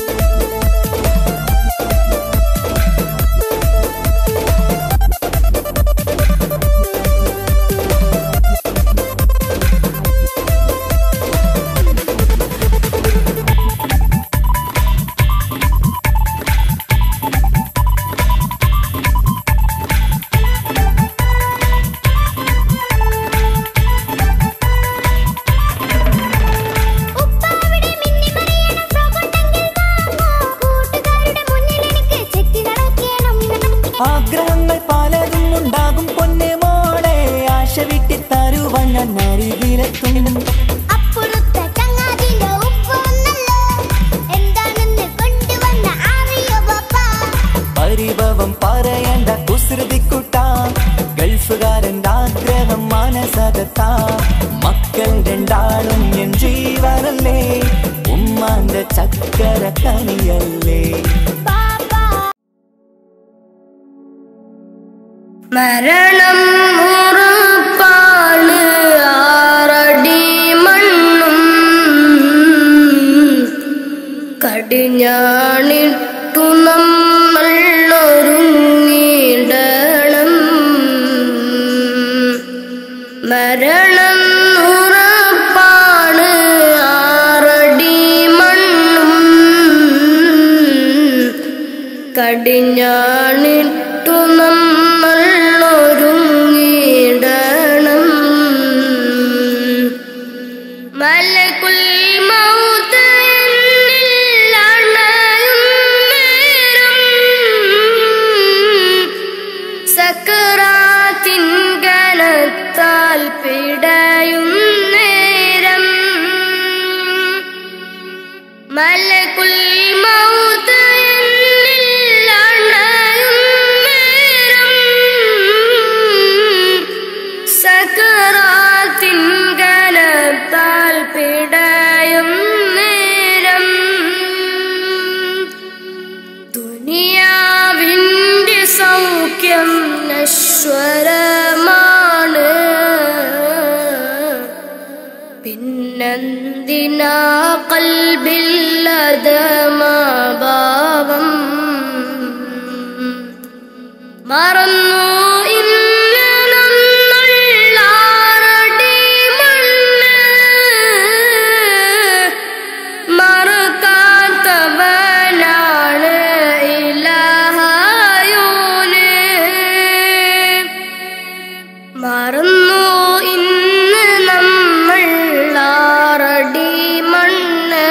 ഉപ്പാവിടെ മിന്നി മറിയണം ഫ്രോക്കുണ്ടെങ്കിൽ വാങ്ങൂ കൂട്ടുകാരുടെ മുന്നിൽ എനിക്ക് ചെത്തി നടക്കണം ആഗ്രഹങ്ങൾ പലതും ഉണ്ടാകും പൊന്നെ മോളെ ആശ വിട്ടി തരുവാൻ ഞാൻ അരികിലെത്തും അപ്പുറത്തെ ചങ്ങാതിന്റെ ഉപ്പൊന്നല്ലോ എന്താണെന്ന് കൊണ്ടുവന്ന അറിയോ പപ്പാ പരിഭവം പറയണ്ട കുസൃതിക്കുട്ട ഗൾഫുകാരൻ്റെ ആഗ്രഹം മാനസകത്ത മക്കൾ രണ്ടാളും എൻ ജീവനല്ലേ ഉമ്മാന്റെ ചക്കര കനിയല്ലേ പാപ്പാ മരണം ഉറപ്പാണ് ആറടി മണ്ണും കടിഞ്ഞാണിട്ടു നമ്മൾ ഒരുങ്ങിടണം മരണം ഉറപ്പാണ് ആറടി മണ്ണും കടിഞ്ഞാണിട്ടു നമ്മൾ ഒരുങ്ങിടണം മലകുൽ മൗത്ത് എന്നിൽ അണയും നേരം സക്കറാത്തിൻ കനത്താൽ പിടയും നേരം മലകുൽ മൗത്ത് എന്നിൽ അണയും നേരം സക്കറാത്തിൻ കനത്താൽ പിടയും നേരം ദുനിയാവിൻ്റെ സൗഖ്യം നശ്വരമാണ് പിന്നെന്തിനാ കൽബില്ലതമാഭാവം മറന്നു ഇന്ന് നമ്മൾ ആറടി മണ്ണ് മറക്കാത്തവനാണ് ഇലാഹായോന് മറന്നു ഇന്ന് നമ്മൾ ആറടി മണ്ണ്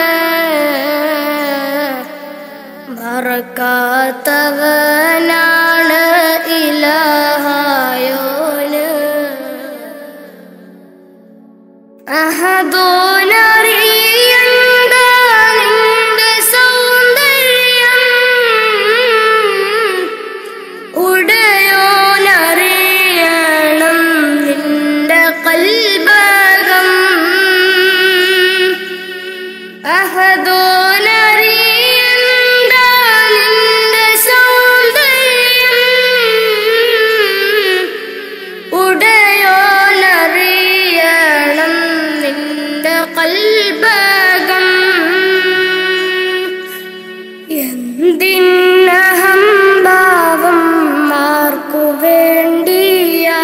മറക്കാത്തവനാണ് ഇലാഹായോന് അഹദോനറിയണ്ട നിന്റെ സൗന്ദര്യം ഉടയോനറിയണം നിന്റെ കൽബകം അഹദോനറിയണ്ട നിന്റെ സൗന്ദര്യം ഉടയോനറിയണം നിന്റെ കൽബകം എന്തിനഹംഭാവം ആർക്കു വേണ്ടിയാ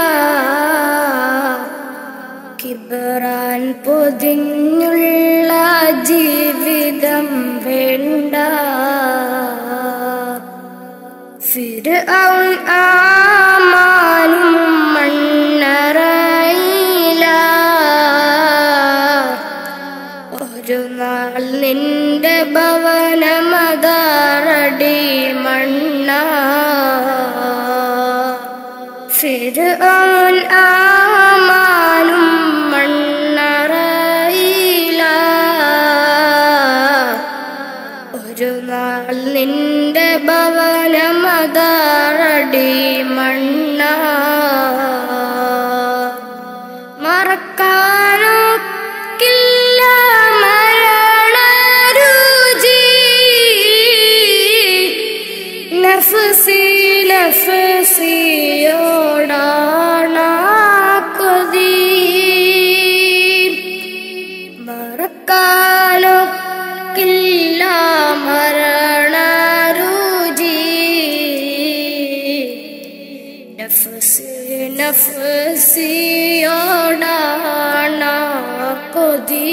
കിബറാൻ പൊതിഞ്ഞുള്ള ജീവിതം വേണ്ട ഫിർഔൻ ആമാനും മണ്ണറയില ഒരു നാൾ നിന്റെ ഭവനമതാറടി മണ്ണ ഫിർഔൻ ആമാനും മണ്ണറയില ഒരു നാൾ നിന്റെ ഭവനമതാറടി മണ്ണ മറക്കാനൊക്കില്ല മരണരുചി നഫസിയോടാണ് കൊതി മറക്കാനൊക്കില്ല മരണരുചി നഫസ് നഫസിയോടാണ് കൊതി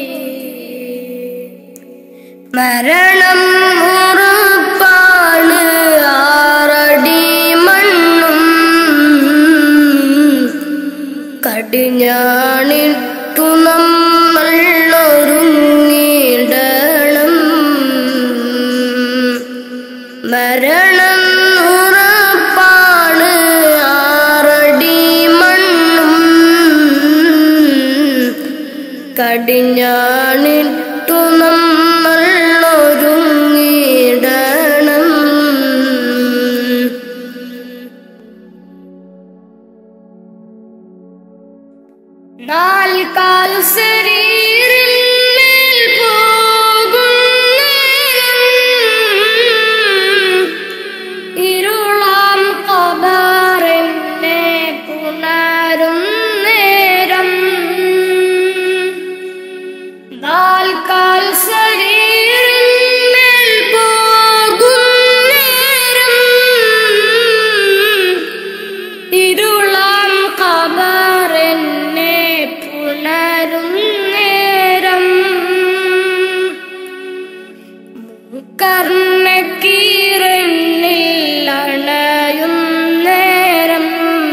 മരണം ഉറപ്പാണ് ആറടി മണ്ണും കടിഞ്ഞാണിട്ടു നമ്മൾ ഒരുങ്ങിടണം മരണം ഉറപ്പാണ് ആറടി മണ്ണും കടിഞ്ഞാണിട്ടു നമ്മൾ ഒരുങ്ങിടണം നാൽക്കാൽ ശരീരമേൽ പോകും ഇരുളാം കബറിനെ പുണരും നേരം നാൽക്കാൽ ശരീരമേൽ പോകും നേരം ഇരുളാം കബറിനെ പുണരും നേരം കർണക്കീരനിൽ അണയും നേരം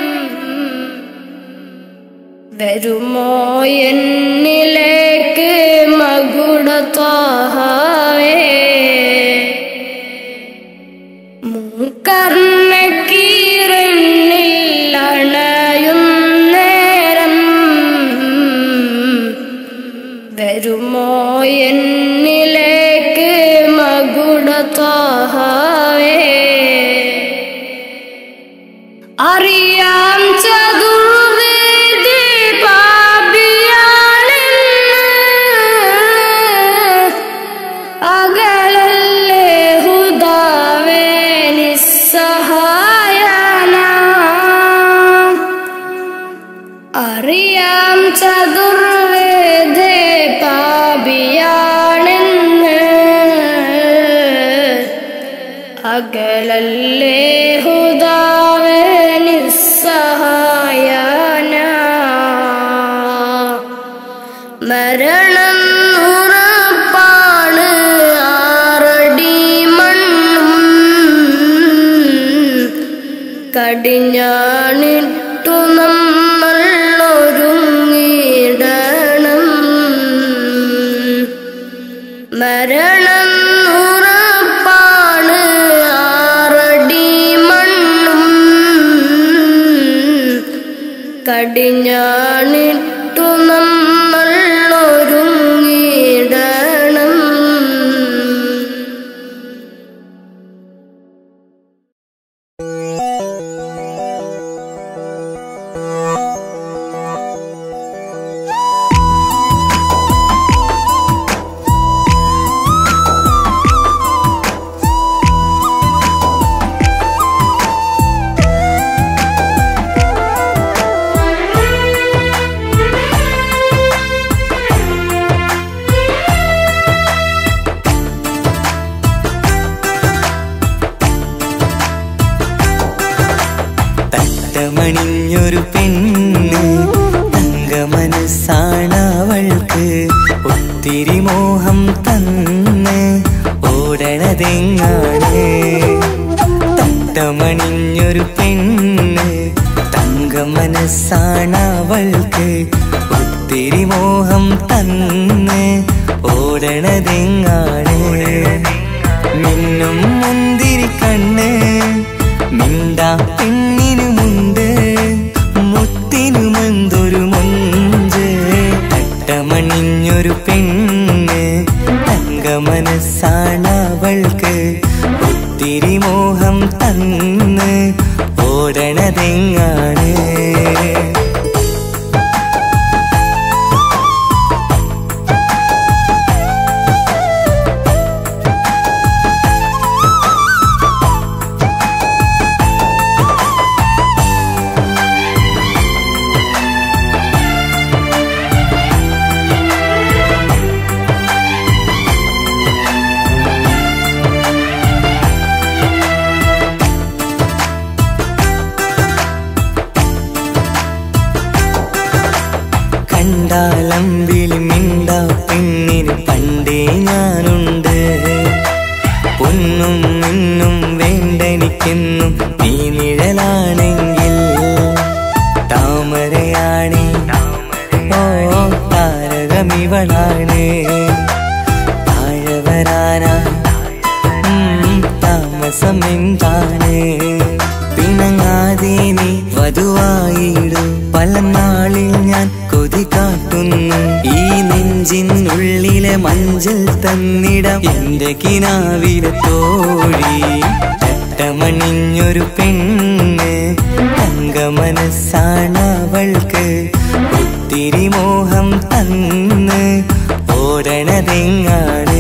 വരുമോ എന്നിലേക്ക് മകുടത്താഹേ മൂക്കർണക്കീരനിൽ അണയും നേരം വരുമോ എന്നിലേക്ക് മകുടത്താഹേ അറിയാം ചതുർവേദി പാപിയാണെന്ന് അകലല്ലേ ഹുദാവേ നിസ്സഹായന അറിയാം ചതുർവേദേ പാപിയാണെന്ന് അകലല്ലേ ഹുദാവേ നിസ്സഹായന മരണം ഉറപ്പാണ് ആറടി മണ്ണും കടിഞ്ഞാണിട്ടു നമ്മൾ ഒരുങ്ങിടണം മരണം ഉറപ്പാണ് ആറടി മണ്ണും കടിഞ്ഞാണിട്ടു നമ്മൾ ഒരുങ്ങിടണം തട്ടമണിഞ്ഞൊരു പെണ്ണ് തങ്ക മനസ്സാണവൾക്ക് ഒത്തിരി മോഹം തന്ന് ഓടണതെങ്ങാണ് തട്ടമണിഞ്ഞൊരു പെണ്ണ് തങ്ക മനസ്സാണവൾക്ക് ഒത്തിരി മോഹം തന്ന് ഓടണതെങ്ങാണ് മിന്നും മുന്തിരി കണ്ണ് മിണ്ടാ പെണ്ണിനുമുണ്ട് മുത്തിനുമെന്തൊരു മുഞ്ച് തട്ടമണിഞ്ഞൊരു പെണ്ണ് തങ്ക മനസ്സാണവൾക്ക് ഒത്തിരി മോഹം തന്ന് ഓടണതെങ്ങാണ് നെഞ്ചിൽ തന്നിടം എന്റെ കിനാവിലെ തോഴി തട്ടമണിഞ്ഞൊരു പെണ്ണ് തങ്ക മനസ്സാണവൾക്ക് ഒത്തിരി മോഹം തന്ന് ഓടണതെങ്ങാണ്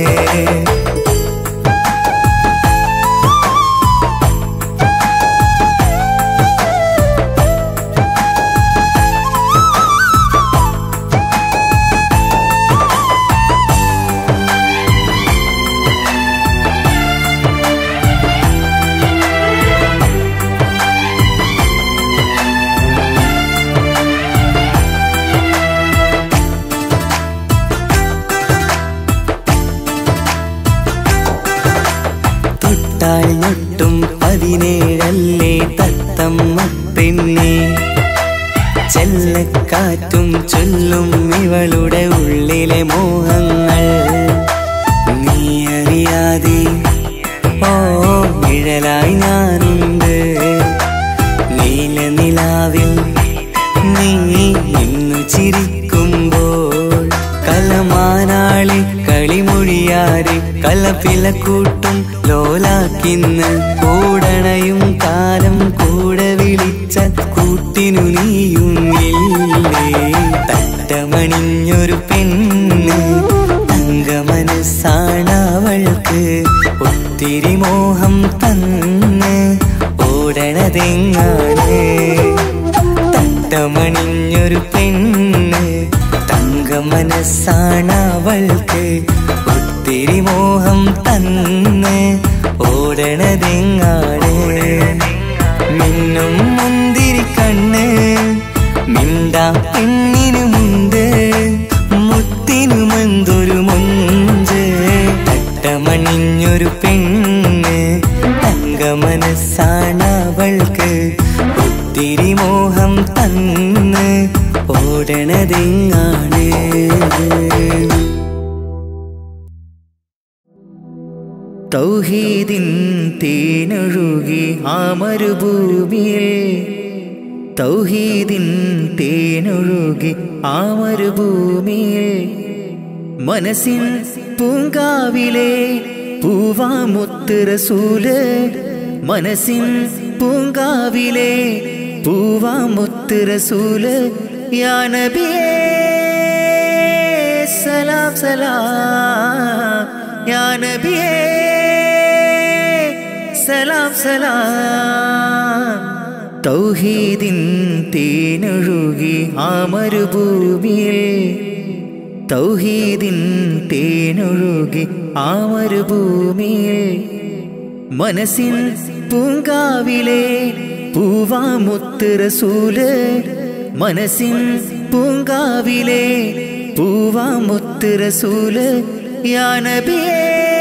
തൊട്ടാൽ ഞൊട്ടും പതിനേഴല്ലേ തത്തമ്മ പെണ്ണെ ചെല്ലക്കാറ്റും ചൊല്ലും ഇവളുടെ ഉള്ളിലെ മോഹങ്ങൾ നീ അറിയാതെ ഓ നിഴലായി ഞാനുണ്ട് നീല നിലാവിൽ നീ ഇന്നു ചിരിക്കുമ്പോൾ കലമാനാളി കളിമൊഴിയാരെ കലപ്പിലക്കൂട്ടും ലോലാക്കിന്ന് കൂടണയും കാലം കൂടെ വിളിച്ച കൂട്ടിനു നീയും ഇല്ലേ തട്ടമണിഞ്ഞൊരു പെണ്ണ് തങ്ക മനസ്സാണവൾക്ക് ഒത്തിരി മോഹം തന്ന് ഓടണതെങ്ങാണ് തട്ടമണിഞ്ഞൊരു പെണ്ണ് തങ്ക മനസ്സാണവൾക്ക് ഒത്തിരി മോഹം തന്ന് ഓടണതെങ്ങാണ് മിന്നും മുന്തിരി കണ്ണ് മിണ്ടാ പെണ്ണിനുമുണ്ട് മുത്തിനുമെന്തൊരു മുഞ്ച് തട്ടമണിഞ്ഞൊരു പെണ്ണ് തങ്ക മനസ്സാണവൾക്ക് ഒത്തിരി മോഹം തന്ന് ഓടണതെങ്ങാണ് തൗഹീദിൻ തേനൊഴുകി ആ മരുഭൂമിയിൽ തൗഹീദിൻ തേനൊഴുകി ആ മരുഭൂമിയിൽ മനസ്സിൻ പൂങ്കാവിലെ പൂവാമുത്ത് റസൂല് മനസ്സിൻ പൂങ്കാവിലെ പൂവാമുത്ത് റസൂല് യാ നബിയേ സലാം സലാം യാ നബിയേ സലാം സലാം തൗഹീദിൻ തേനൊഴുകി ആ മരുഭൂമിയിൽ തൗഹീദിൻ തേനൊഴുകി ആ മരുഭൂമിയിൽ മനസ്സിൻ പൂങ്കാവിലെ പൂവാമുത്ത് റസൂല് മനസ്സിൻ പൂങ്കാവിലെ പൂവാമുത്ത് റസൂല് യാ നബിയേ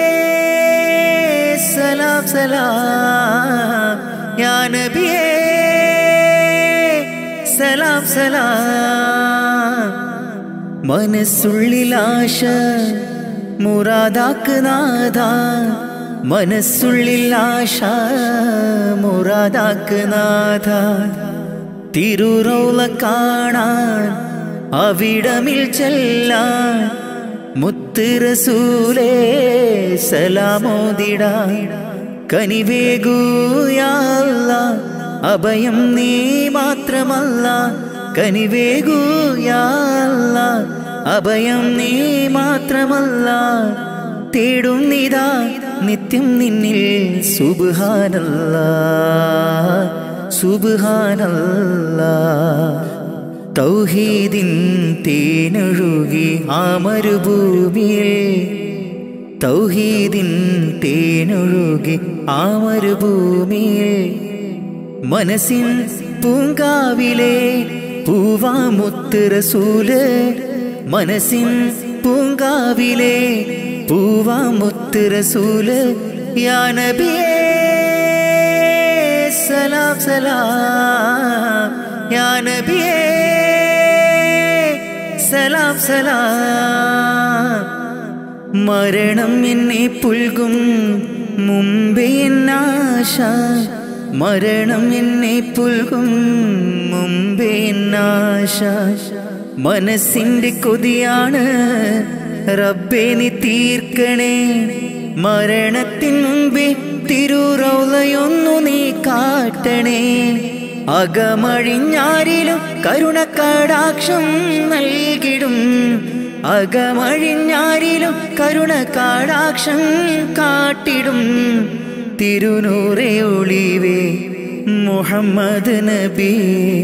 സലാം സലാം യാ നബിയേ സലാം സലാം മനസ്സുള്ളിലാശ മുറാദാക്ക് നാഥ മനസ്സുള്ളിലാശ മുറാദാക്ക് നാഥ തിരുറൗല കാണാൻ അവിടമിൽ ചെല്ലാൻ മുത്ത് റസൂലേ സലാമോദിടാൻ കനിവേഗൂയാല്ല അഭയം നീ മാത്രമല്ല കനിവേഗൂയാല്ല അഭയം നീ മാത്രമല്ല തേടും നിതാ നിത്യം നിന്നിൽ സുബാനല്ല സുബാനല്ല തൗഹീദിൻ തേനൊഴുകി ആ മരുഭൂമിയിൽ തൗഹീദിൻ തേനൊഴുകി ആ മരുഭൂമിയിൽ മനസ്സിൻ പൂങ്കാവിലെ പൂവാമുത്ത് റസൂല് മനസ്സിൻ പൂങ്കാവിലെ പൂവാമുത്ത് റസൂല് യാ നബിയേ സലാം സലാം യാ നബിയേ സലാം സലാം മരണം എന്നെ പുൽകും മുമ്പേ എന്നാശ മരണം എന്നെ പുൽകും മുമ്പേ എന്നാശ മനസ്സിന്റെ കൊതിയാണ് റബ്ബെ നീ തീർക്കണേ മരണത്തിൻ മുമ്പേ തിരുറൗലയൊന്നു നീ കാട്ടണേ അകമഴിഞ്ഞാരിലും കരുണക്കടാക്ഷം നൽകിടും അകമഴിഞ്ഞാരിലും കരുണക്കടാക്ഷം കാട്ടിടും തിരുനൂറെ ഒളിവേ മുഹമ്മദ് നബി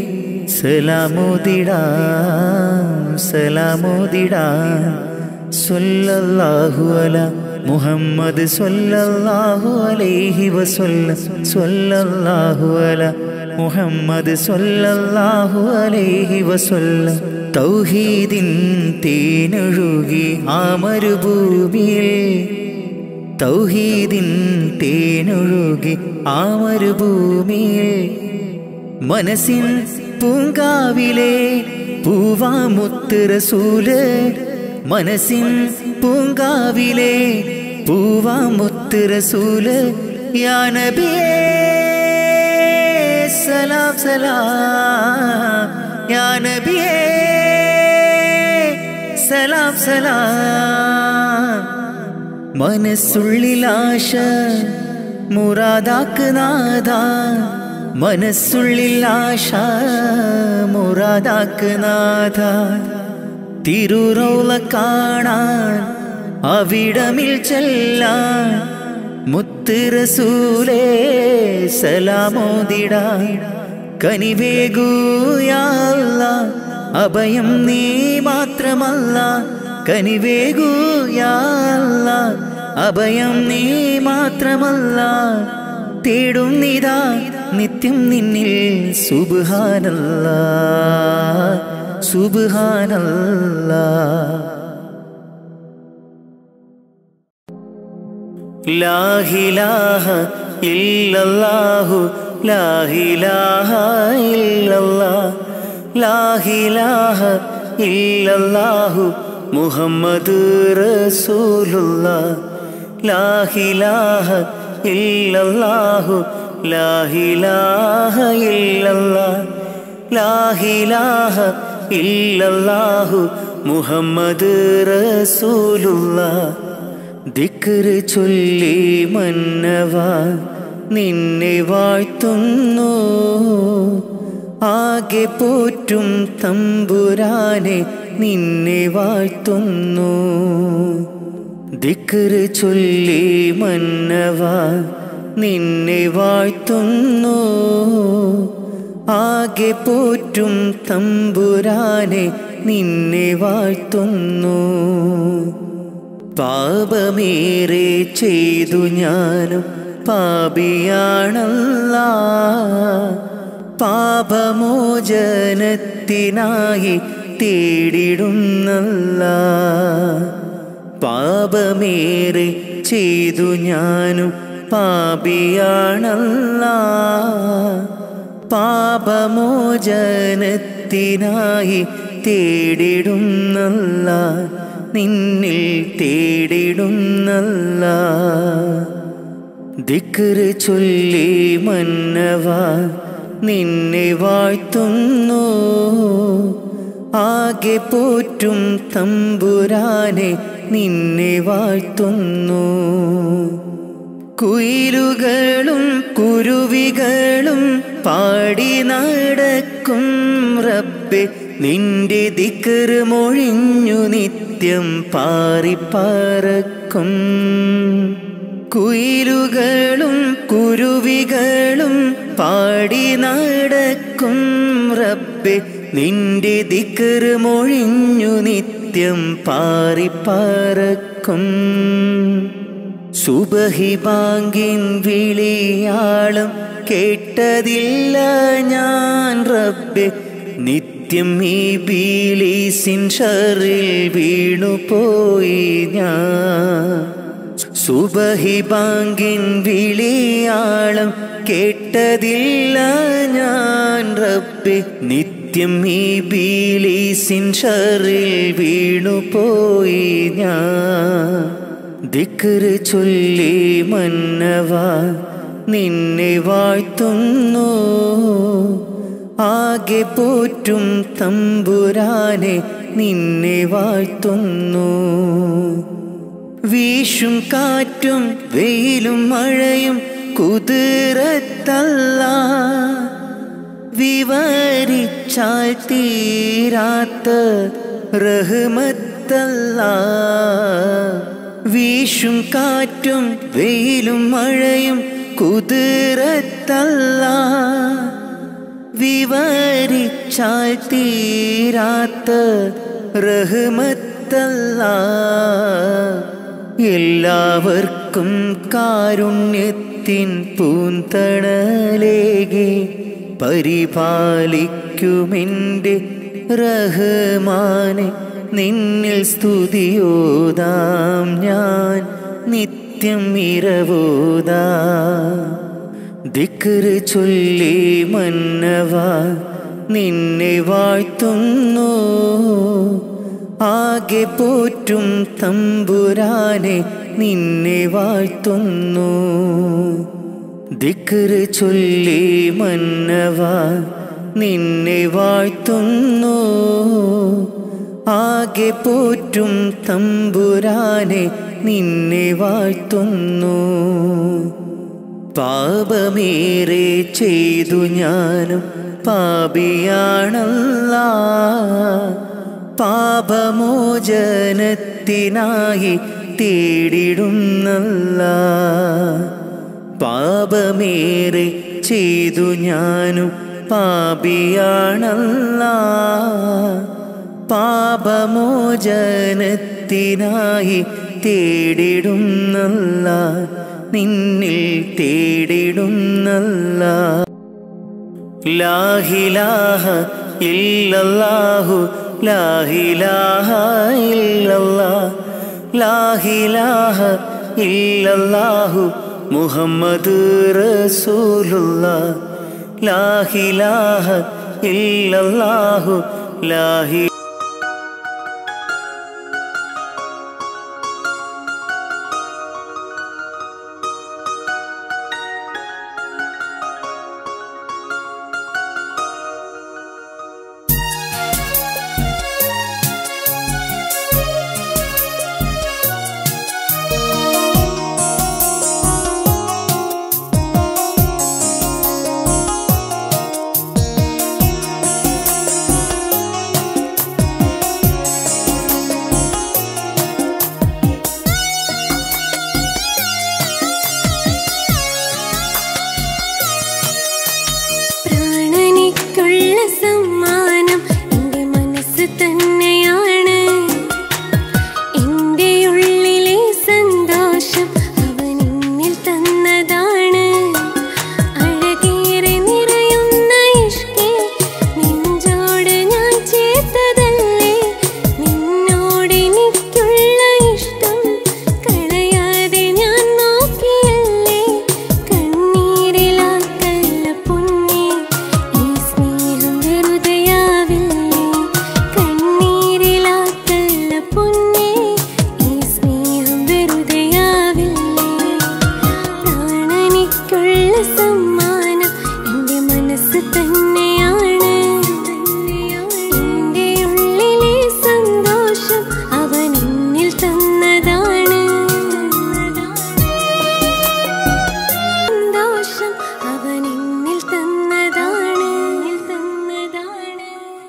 സലാമോദിടാം സലാമോദിടാം സ്വല്ലല്ലാഹു അല മുഹമ്മദ് സ്വല്ലല്ലാഹു അലൈഹി വസല്ല സ്വല്ലല്ലാഹു അല മുഹമ്മദ് സ്വല്ലല്ലാഹു അലൈഹി വസല്ല തൗഹീദിൻ തേനൊഴുകി ആ മരുഭൂമിയിൽ തൗഹീദിൻ തേനൊഴുകി ആ മരുഭൂമിയിൽ മനസ്സിൻ പൂങ്കാവിലെ പൂവാമുത്ത് റസൂല് മനസ്സിൻ പൂങ്കാവിലെ പൂവാമുത്ത് റസൂല് യാ നബിയേ സലാം സലാം യാ നബിയേ സലാം സലാം മനസ്സുള്ളിലാശ മുറാദാക്ക് നാഥ മനസ്സുള്ളിലാശ മുറാദാക്ക് നാഥ തിരുറൗല കാണാൻ അവിടമിൽ ചെല്ലാൻ മുത്ത് റസൂലേ സലാമോദിട കനിവേഗൂയാല്ല അഭയം നീ മാത്രമല്ല കനിവേഗൂയാല്ല അഭയം നീ മാത്രമല്ല തേടുന്നിതാ നിത്യം നിന്നിൽ സുബാനല്ല സുബാനല്ല ലാഹിലാഹ ഇല്ലല്ലാഹു ലാഹിലാഹ ഇല്ലല്ലാ ലാഹിലാഹ ഇല്ലല്ലാഹു മുഹമ്മദ് റസൂലുള്ള ലാഹിലാഹ ഇല്ലല്ലാഹു ലാഹിലാഹ ഇല്ലല്ലാ ലാഹിലാഹ ഇല്ലല്ലാഹു മുഹമ്മദ് റസൂലുള്ള ദിക്റ് ചൊല്ലി മന്നവ നിന്നെ വാഴ്ത്തുന്നു ആകെ പോറ്റും തമ്പുരാനെ നിന്നെ വാഴ്ത്തുന്നു ദിക്റ് ചൊല്ലി മന്നവ നിന്നെ വാഴ്ത്തുന്നു ആകെ പോറ്റും തമ്പുരാനെ നിന്നെ വാഴ്ത്തുന്നു പാപമേറെ ചെയ്തു ഞാനും പാപിയാണല്ല പാപമോചനത്തിനായി തേടിടുന്നല്ല പാപമേറെ ചെയ്തു ഞാനും പാപിയാണല്ല പാപമോചനത്തിനായി തേടിടുന്നല്ല നിന്നിൽ തേടിടുന്നല്ല ദിക്റ് ചൊല്ലി മന്നവ നിന്നെ വാഴ്ത്തുന്നു ആകെ പോറ്റും തമ്പുരാനെ നിന്നെ വാഴ്ത്തുന്നു കുയിലുകളും കുരുവികളും പാടി നടക്കും റബ്ബെ നിന്റെ ദിക്കറ് മൊഴിഞ്ഞു നിത്യം പാറിപ്പറക്കും കുയിലുകളും കുരുവികളും പാടി നടക്കും റബ്ബെ നിന്റെ ദിക്കറ് മൊഴിഞ്ഞു നിത്യം പാറിപ്പറക്കും സുബഹി ബാങ്കിൻ വിളിയാളം കേട്ടതില്ല ഞാൻ റബ്ബെ നിത്യം ഈ ബീലീസിൻ ഷറിൽ വീണുപോയി ഞാൻ സുബഹി ബാങ്കിൻ വിളിയാളം കേട്ടതില്ല ഞാൻ റബ്ബെ നിത്യം ഈ ബീലീസിൻ ഷറിൽ വീണുപോയി ഞാൻ ദിക്റ് ചൊല്ലി മന്നവ നിന്നെ വാഴ്ത്തുന്നു ആകെ പോറ്റും തമ്പുരാനെ നിന്നെ വാഴ്ത്തുന്നു വീശും കാറ്റും വെയിലും മഴയും കുതിരത്തല്ല വിവരിച്ചാൽ തീരാത്ത റഹ്മത്തല്ല വീശും കാറ്റും വെയിലും മഴയും കുതിരത്തല്ല വിവരിച്ചാൽ തീരാത്ത റഹ്മത്തല്ല എല്ലാവർക്കും കാരുണ്യത്തിൻ പൂന്തണലേകെ പരിപാലിക്കുമെൻ്റെ റഹ്മാനെ നിന്നിൽ സ്തുതിയോതാം ഞാൻ നിത്യം ഇരവോതാ ദിക്റ് ചൊല്ലി മന്നവ നിന്നെ വാഴ്ത്തുന്നു ആകെ പോറ്റും തമ്പുരാനെ നിന്നെ വാഴ്ത്തുന്നു ദിക്റ് ചൊല്ലി മന്നവ നിന്നെ വാഴ്ത്തുന്നു ആകെ പോറ്റും തമ്പുരാനെ നിന്നെ വാഴ്ത്തുന്നു പാപമേറെ ചെയ്തു ഞാനും പാപിയാണല്ല പാപമോചനത്തിനായി തേടിടുന്നല്ല പാപമേറെ ചെയ്തു ഞാനും പാപിയാണല്ല പാപമോചനത്തിനായി തേടിടുന്നല്ല നിന്നിൽ തേടിടുന്നല്ല ലാഹിലാഹ ഇല്ലല്ലാഹു ലാഹിലാഹ ഇല്ലല്ലാ ലാഹിലാഹ ഇല്ലല്ലാഹു മുഹമ്മദ് റസൂലുള്ള ലാഹിലാഹ ഇല്ലല്ലാഹു ലാഹി പ്രാണനിക്കുള്ള സമ്മാനം എൻ്റെ മനസ്സ് തന്നെയാണ് എൻ്റെ ഉള്ളിലെ സന്തോഷം അവൻ എന്നിൽ തന്നതാണ് അഴകേറെ നിറയുന്ന ഇഷ്കേ നെഞ്ചോട് ഞാൻ ചേർത്തതല്ലേ നിന്നോട് എനിക്കുള്ള ഇഷ്ടം കളയാതെ ഞാൻ നോക്കിയല്ലേ കണ്ണീരിലാക്കല്ല പൊന്നേ ഈ സ്നേഹം വെറുതെയാവില്ലേ കണ്ണീരിലാക്കല്ല പൊന്നേ ഈ സ്നേഹം വെറുതെയാവില്ലേ പ്രാണനിക്കുള്ള സമ്മാനം എൻ്റെ മനസ്സ് തന്നെയാണ് എൻ്റെ ഉള്ളിലെ സന്തോഷം അവൻ എന്നിൽ തന്നതാണ് സന്തോഷം അവൻ എന്നിൽ തന്നതാണ് തന്നതാണ്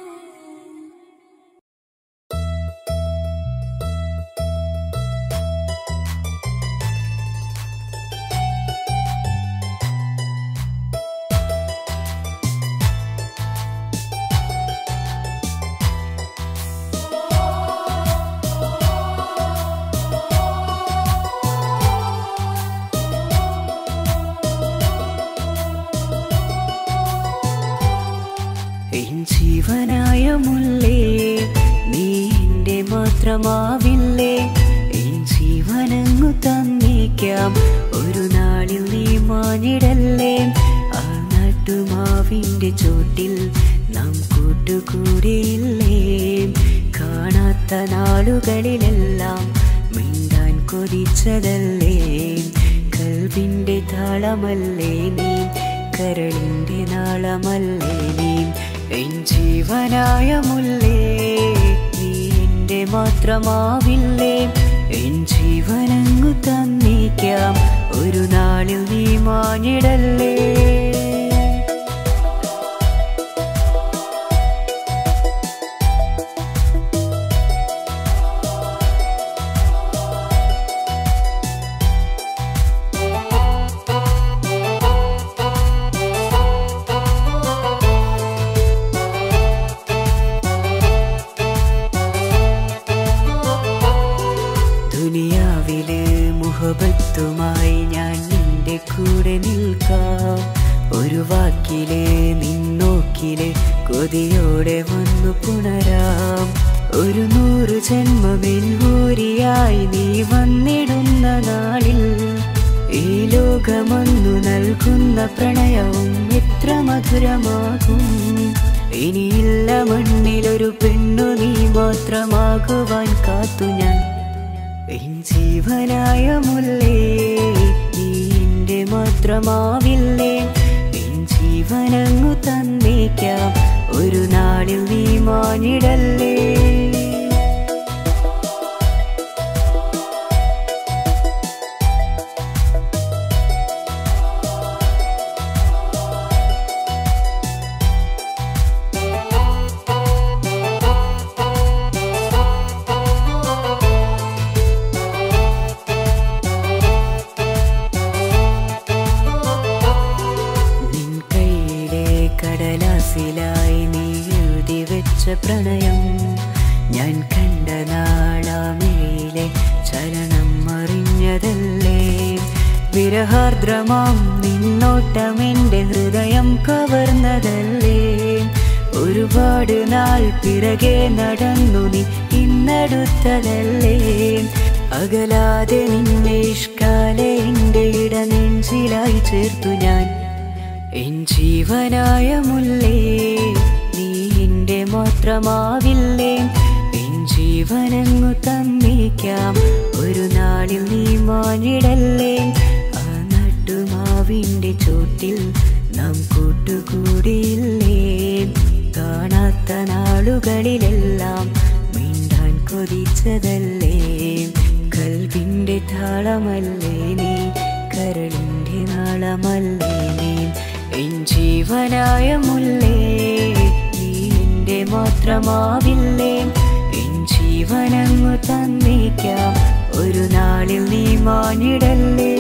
എൻ ജീവനായ മുല്ലേ നീ എൻ്റെ മാത്രമാവില്ലേ എൻ ജീവനങ്ങു തന്നേക്കാം ഒരു നാളിൽ നീ മാഞ്ഞിടല്ലേ ആ നട്ടുമാവിൻ്റെ ചോട്ടിൽ നാം കൂട്ടുകൂടിയില്ലേ കാണാത്ത നാളുകളിലെല്ലാം മിണ്ടാൻ കൊതിച്ചതല്ലേ കൽവിൻ്റെ താളമല്ലേ നീ കരളിൻ്റെ നാളമല്ലേ നീ എൻ ജീവനായ മുല്ലേ നീ എന്റെ മാത്രമാവില്ലേ എൻ ജീവനങ്ങു തന്നിക്കാം ഒരു നാളിൽ നീ മാഞ്ഞിടല്ലേ ദുനിയാവിലെ മുഹബത്തുമായി ഞാൻ നിന്റെ കൂടെ നിൽക്കാം ഒരു വാക്കിലെ നിന്നോക്കിലെ കൊതിയോടെ വന്നു പുണരാം ഒരു നൂറ് ജന്മമെൻ ഹൂരിയായി നീ വന്നിടുന്ന നാളിൽ ഈ ലോകമൊന്നു നൽകുന്ന പ്രണയവും എത്ര മധുരമാകും ഇനിയില്ല മണ്ണിലൊരു പെണ്ണു നീ മാത്രമാകുവാൻ കാത്തു ഞാൻ എൻ ജീവനായ മുല്ലേ നീ എന്റെ മാത്രമാവില്ലേ എൻ ജീവനങ്ങു തന്നേക്കാം ഒരു നാളിൽ നീ മാഞ്ഞിടല്ലേ നിൻ കയ്യിലെ കടലാസിലായി നീ എഴുതി വെച്ച പ്രണയം ഞാൻ കണ്ട നാളാമിഴിയിലെ ചലനം അറിഞ്ഞതല്ലേ വിരഹാർദ്രമാം നിന്നോട്ടം എൻ്റെ ഹൃദയം കവർന്നതല്ലേ ഒരുപാട് നാൾ പിറകെ നടന്നു നീ ഇന്നടുത്തതല്ലേ അകലാതെ നിന്നെ ഇഷ്കാലെ എൻ്റെ ഇടനെഞ്ചിലായി ചേർത്തു ഞാൻ എൻ ജീവനായ മുല്ലേ നീ എന്റെ മാത്രമാവില്ലേ എൻ ജീവനങ്ങു തന്നേക്കാം ഒരു നാളിൽ നീ മാഞ്ഞിടല്ലേ ആ നട്ടുമാവിന്റെ ചോട്ടിൽ നാം കൂട്ടുകൂടിയില്ലേ കാണാത്ത നാളുകളിലെല്ലാം മിണ്ടാൻ കൊതിച്ചതല്ലേ കൽവിന്റെ താളമല്ലേ നീ കരളിന്റെ നാളമല്ലേ നീ എൻ ജീവനായ മുല്ലേ നീ എന്റെ മാത്രമാവില്ലേ എൻ ജീവനങ്ങു തന്നേക്കാം ഒരു നാളിൽ നീ മാഞ്ഞിടല്ലേ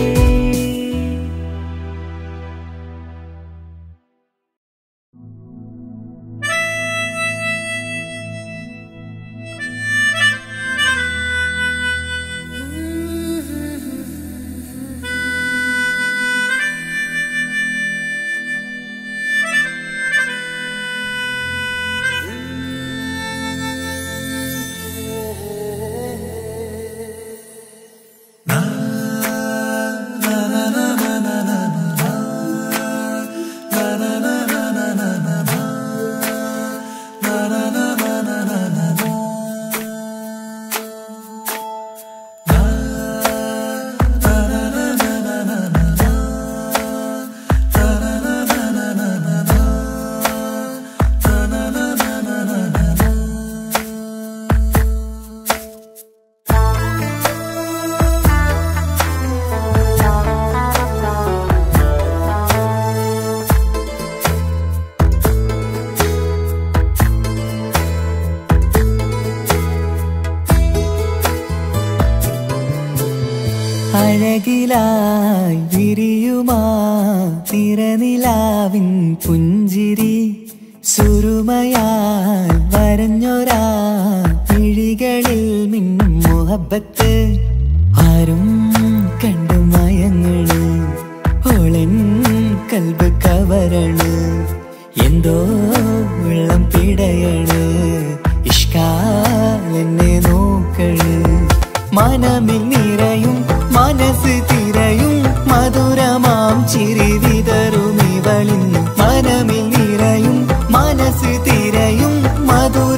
അഴകിലായി വിരിയുമാ തിരനിലാവിൻ പുഞ്ചിരി സുരുമയാൽ വരഞ്ഞൊരാ പിഴികളിൽ മിന്നും മുഹബത്ത് ആരും കണ്ടു മയങ്ങള് ഓളൻ കൽബ് കവരണ് എന്തോ വെള്ളം പിടയണ് ഇഷ്കാലെന്നെ നോക്കള് മനമിൽ നിറയും മനസ്സ് തിരയും മധുരമാം ചിരി വിതറും ഇവളിന്ന് മനമിൽ നിറയും മനസ്സ് തിരയും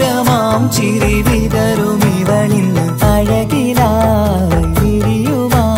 മധുരമാം ചിരി വിതറും ഇവളിന്ന് അഴകിലായി വിരിയുമാ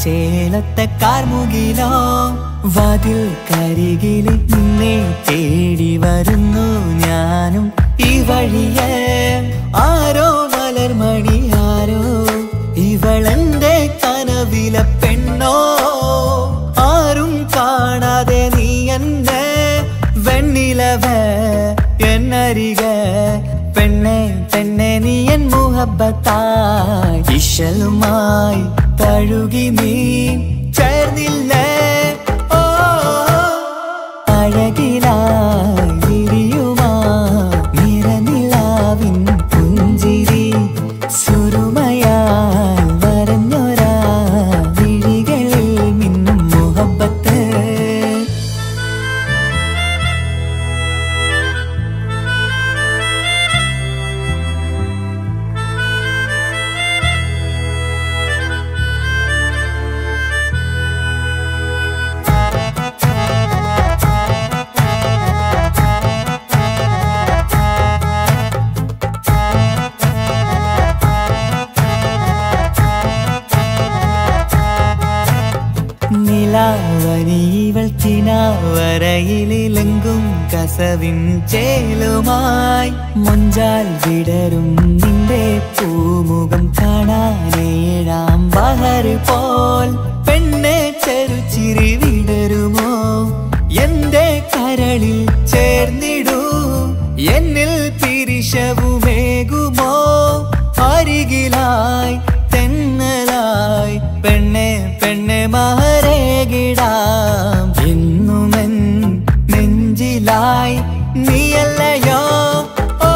ചേലത്തെ കാർമുകിലോ വാതിൽ കരികില് നിന്നെ തേടി വരുന്നു ഞാനും ഈ വഴിയെ ആരോ മലർമണി ആരോ ഇവളെന്റെ കനവിലെ പെണ്ണോ ആരും കാണാതെ നീ എന്നെ വെണ്ണിലവ എന്നരിക പെണ്ണെ പെണ്ണെ നീ എൻ മുഹബത്തായി ഇശലുമായി തഴുകി നീ ചേർന്നില്ലേ ഓ അഴകിലായി വിരിയുമാ നിറനിലാവിൻ പുഞ്ചിരി സുരുമയാൽ വരഞ്ഞൊരാ വിഴികളിൽ മിന്നും മുഹബത്ത് നിലാവനിവൾ ചിനാവരയിലെങ്കും കസവിൻ ചേലുമായി മുഞ്ചാൽ വിടരും നിന്റെ പൂമുഖം കാണാനേഴാം ബഹർ പോൽ പെണ്ണെ ചെറുചിരി വിടരുമോ എന്റെ കരളിൽ ചേർന്നിടൂ എന്നിൽ പിരിശവുമേകുമോ അരികിലായി തെന്നലായി പെണ്ണെ പെണ്ണെ മഹരേകിടാം എന്നുമെൻ നെഞ്ചിലായി നീയല്ലയോ ഓ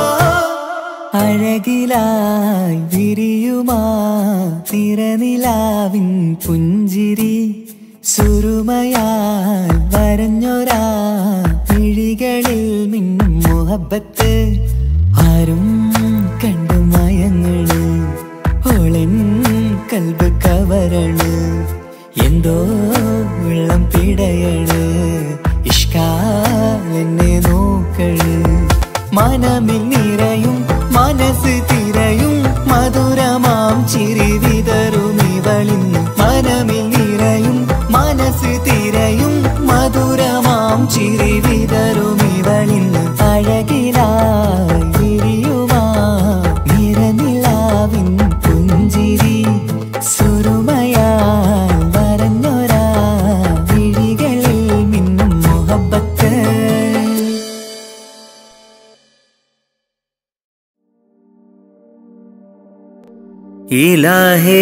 അഴകിലായി വിരിയുമാ തിരനിലാവിൻ പുഞ്ചിരി സുരുമയാൽ വരഞ്ഞൊരാ വിഴികളിൽ മിന്നും മുഹബത്ത് ആരും കണ്ടു മയങ്ങള് ഓളൻ കൽബ് കവരണ് എന്തോ വെള്ളം പിടയണ് ഇഷ്കാൽ എന്നെ നോക്കള് മനമിൽ നിറയും മനസ്സ് തിരയും മധുരമാം ചിരി വിതറും ഇവളിന്ന് മനമിൽ നിറയും മനസ്സ് തിരയും മധുരമാം ചിരി വിതറും ഇവളിന്ന് അഴകിലായി വിരിയുമാ നിറനിലാവിൻ പുഞ്ചിരി സുരുമയാൽ വരഞ്ഞൊരാ വിഴികളിൽ മിന്നും മുഹബത്ത് ഇലാഹേ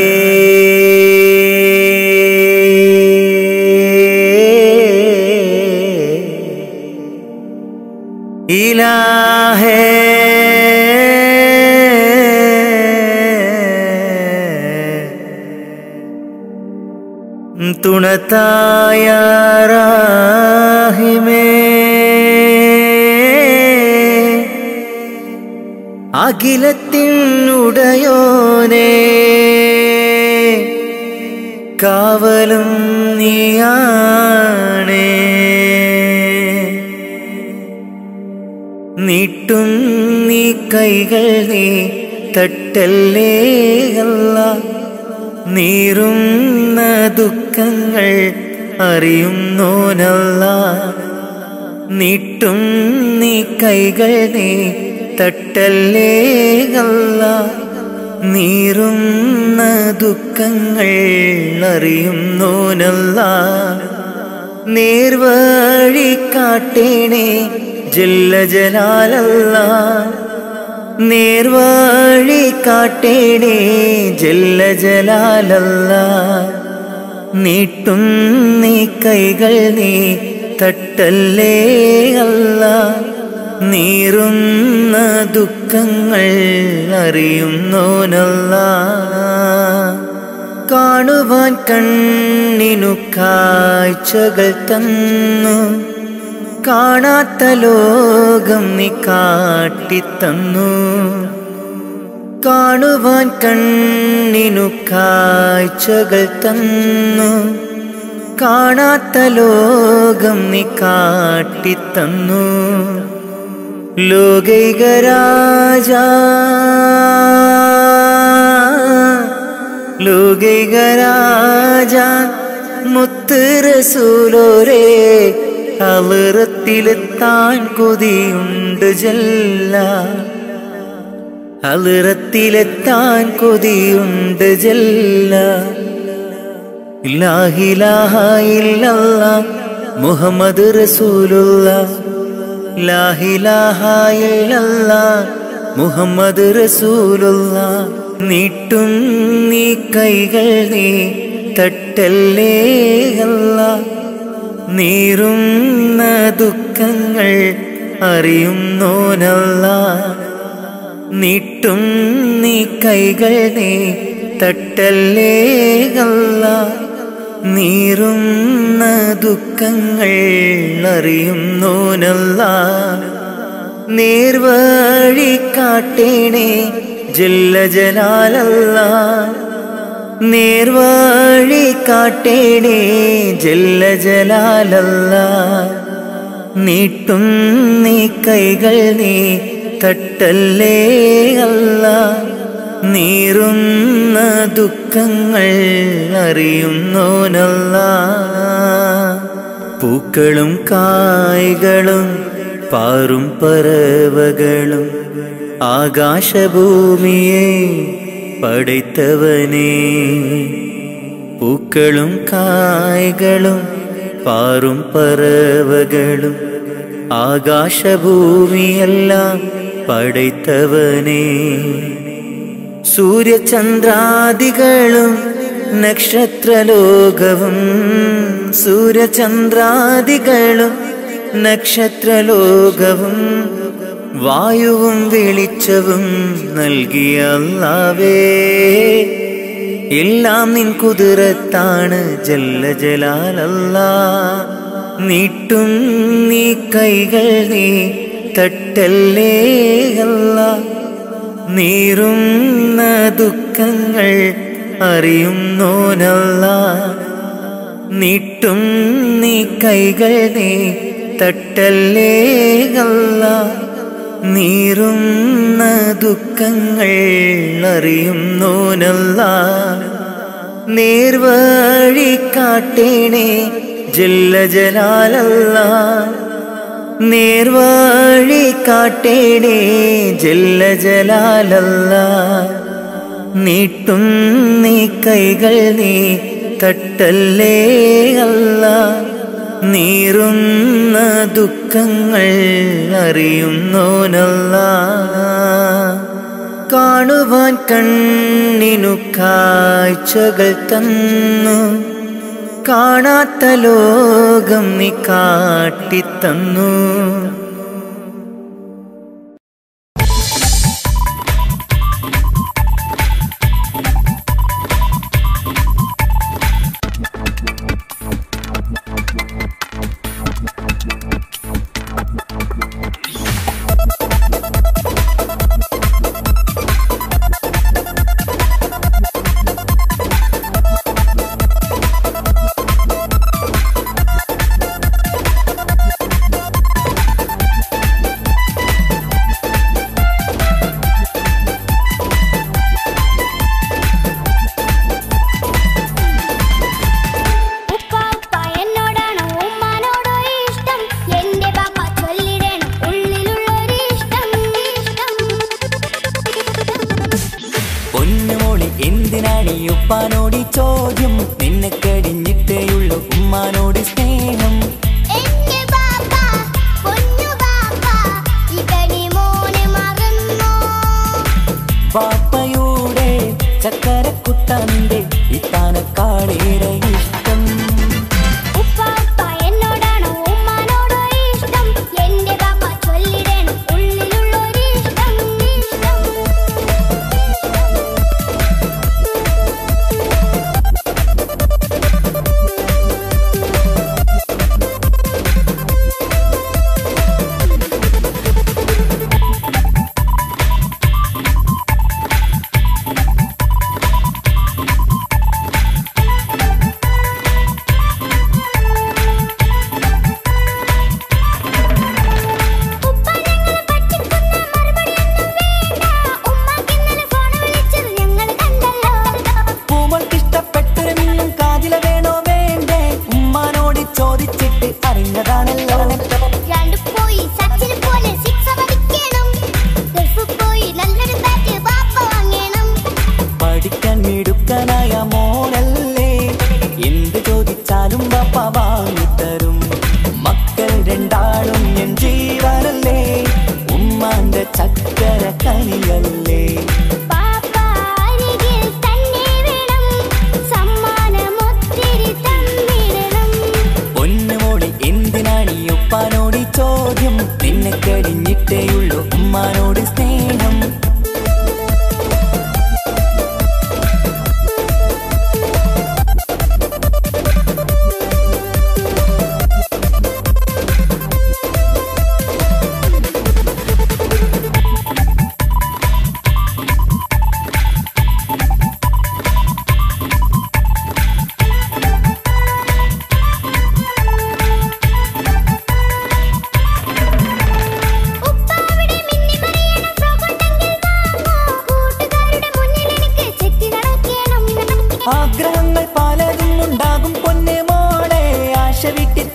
ഇലാഹേ തുണത്തായ റാഹിമേ അഖിലത്തിനുടയോനേ കാവലും നീയാണേ നീട്ടും നീ കൈകൾ നീ തട്ടല്ലേ അല്ല നീറുന്ന ദുഃഖങ്ങൾ അറിയുന്നോനല്ല നീട്ടും നീ കൈകൾ നീ തട്ടല്ലേ അല്ല നീറുന്ന ദുഃഖങ്ങൾ അറിയുന്നോനല്ല നേർവഴി കാട്ടേണേ ജല്ല ജലാലല്ല നേർവഴി കാട്ടേണേ ജല്ല ജലാലല്ല നീട്ടും നീ കൈകൾ നീ തട്ടല്ലേ അല്ല നീറുന്ന ദുഃഖങ്ങൾ അറിയുന്നോനല്ല കാണുവാൻ കണ്ണിനു കാഴ്ചകൾ തന്നു കാണാത്ത ലോകം നീ കാട്ടിത്തന്നു കാണുവാൻ കണ്ണിനു കാഴ്ചകൾ തന്നു കാണാത്ത ലോകം നീ കാട്ടിത്തന്നു ലോകൈക രാജ ലോകൈകരാജ മുത്ത് റസൂലോരേ അളിറത്തിലെത്താൻ കൊതിയുണ്ട് ജല്ല അളിറത്തിലെത്താൻ കൊതിയുണ്ട് ജല്ല ഇല്ലാഹിലാഹ ഇല്ലല്ല മുഹമ്മദ് റസൂലുള്ള ലാഹിലാഹ ഇല്ലല്ല മുഹമ്മദ് റസൂലുള്ള നീട്ടും നീ കൈകൾ നീ തട്ടല്ലേ അല്ല നീറുന്ന ദുഃഖങ്ങൾ അറിയുന്നോനല്ല നീട്ടും നീ കൈകൾ നീ തട്ടല്ലേ അല്ല നീറുന്ന ദുഃഖങ്ങൾ അറിയുന്നോനല്ല നേർവഴി കാട്ടേണേ ജല്ല ജലാലല്ല നേർവഴി കാട്ടേണേ ജല്ല ജലാലല്ല നീട്ടും നീ കൈകൾ നീ തട്ടല്ലേ അല്ല നീറുന്ന ദുഃഖങ്ങൾ അറിയുന്നോനല്ല പൂക്കളും കായ്കളും പാറും പറവകളും ആകാശഭൂമിയെ പടൈത്തവനേ പൂക്കളും കായ്കളും പാറും പറവകളും ആകാശഭൂമിയെല്ലാം പടൈത്തവനേ സൂര്യചന്ദ്രാദികളും നക്ഷത്രലോകവും സൂര്യചന്ദ്രാദികളും നക്ഷത്രലോകവും വായുവും വെളിച്ചവും നൽകിയ അല്ലാവേ എല്ലാം നിൻ കുതിരത്താണ് ജല്ല ജലാലല്ല നീട്ടും നീ കൈകൾ നീ തട്ടല്ലേ അല്ല നീറുന്ന ദുഃഖങ്ങൾ അറിയുന്നോനല്ല നീട്ടും നീ കൈകൾ നീ തട്ടല്ലേ അല്ല നീറുന്ന ദുഃഖങ്ങൾ അറിയുന്നോനല്ല നേർവഴി കാട്ടേണേ ജല്ല ജലാലല്ല നേർവഴി കാട്ടേണേ ജല്ല ജലാലല്ല നീട്ടും നീ കൈകൾ നീ തട്ടല്ലേ അല്ല നീറുന്ന ദുഃഖങ്ങൾ അറിയുന്നോനല്ല കാണുവാൻ കണ്ണിനു കാഴ്ചകൾ തന്നു കാണാത്ത ലോകം നീ കാട്ടിത്തന്നു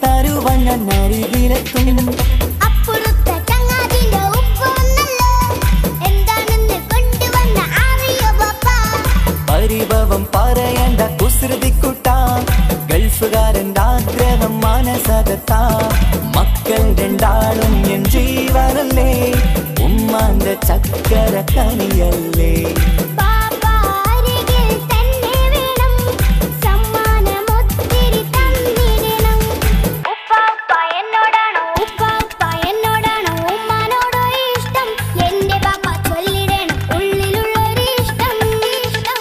തരുവാൻ ഞാൻ അരികിലെത്തും അപ്പുറത്തെ ചങ്ങാതിന്റെ ഉപ്പ വന്നല്ലോ എന്താണെന്ന് കൊണ്ടുവന്ന അറിയോ പാപ്പ പരിഭവം പറയണ്ട കുസൃതിക്കുട്ട ഗൾഫുകാരൻ്റെ ആഗ്രഹം മനസകത്ത മക്കൾ രണ്ടാളും എൻ ജീവനല്ലേ ഉമ്മാന്റെ ചക്കര കനിയല്ലേ പാപ്പ അരികിൽ തന്നെ വേണം സമ്മാനമൊത്തിരി തന്നിടണം ഉപ്പ ഉപ്പ എന്നോടാണോ ഉപ്പ ഉപ്പ എന്നോടാണോ ഉമ്മാനോടോ ഇഷ്ടം എന്റെ പാപ്പ ചൊല്ലിടണം ഉള്ളിലുള്ളൊരു ഇഷ്ടം ഇഷ്ടം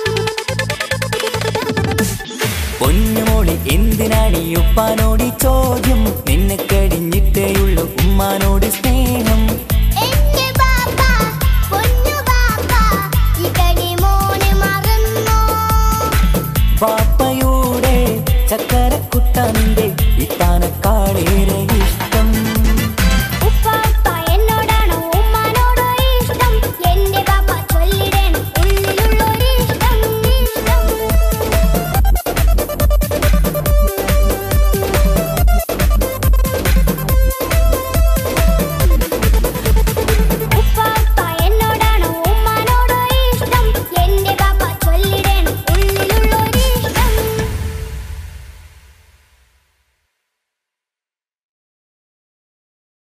പൊന്നുമോളി എന്തിനാണ് ഈ ഉപ്പാനോട് ഈ ചോദ്യം നിന്നെ കഴിഞ്ഞിട്ടേയുള്ളൂ ഉമ്മാനോട് സ്നേഹം എന്റെ പാപ്പ പൊന്നു പാപ്പ ഈ കടി മോന് മറന്നോ പാപ്പയുടെ ചക്കരക്കുട്ട നിന്റെ ഇത്താനക്കാളേറെ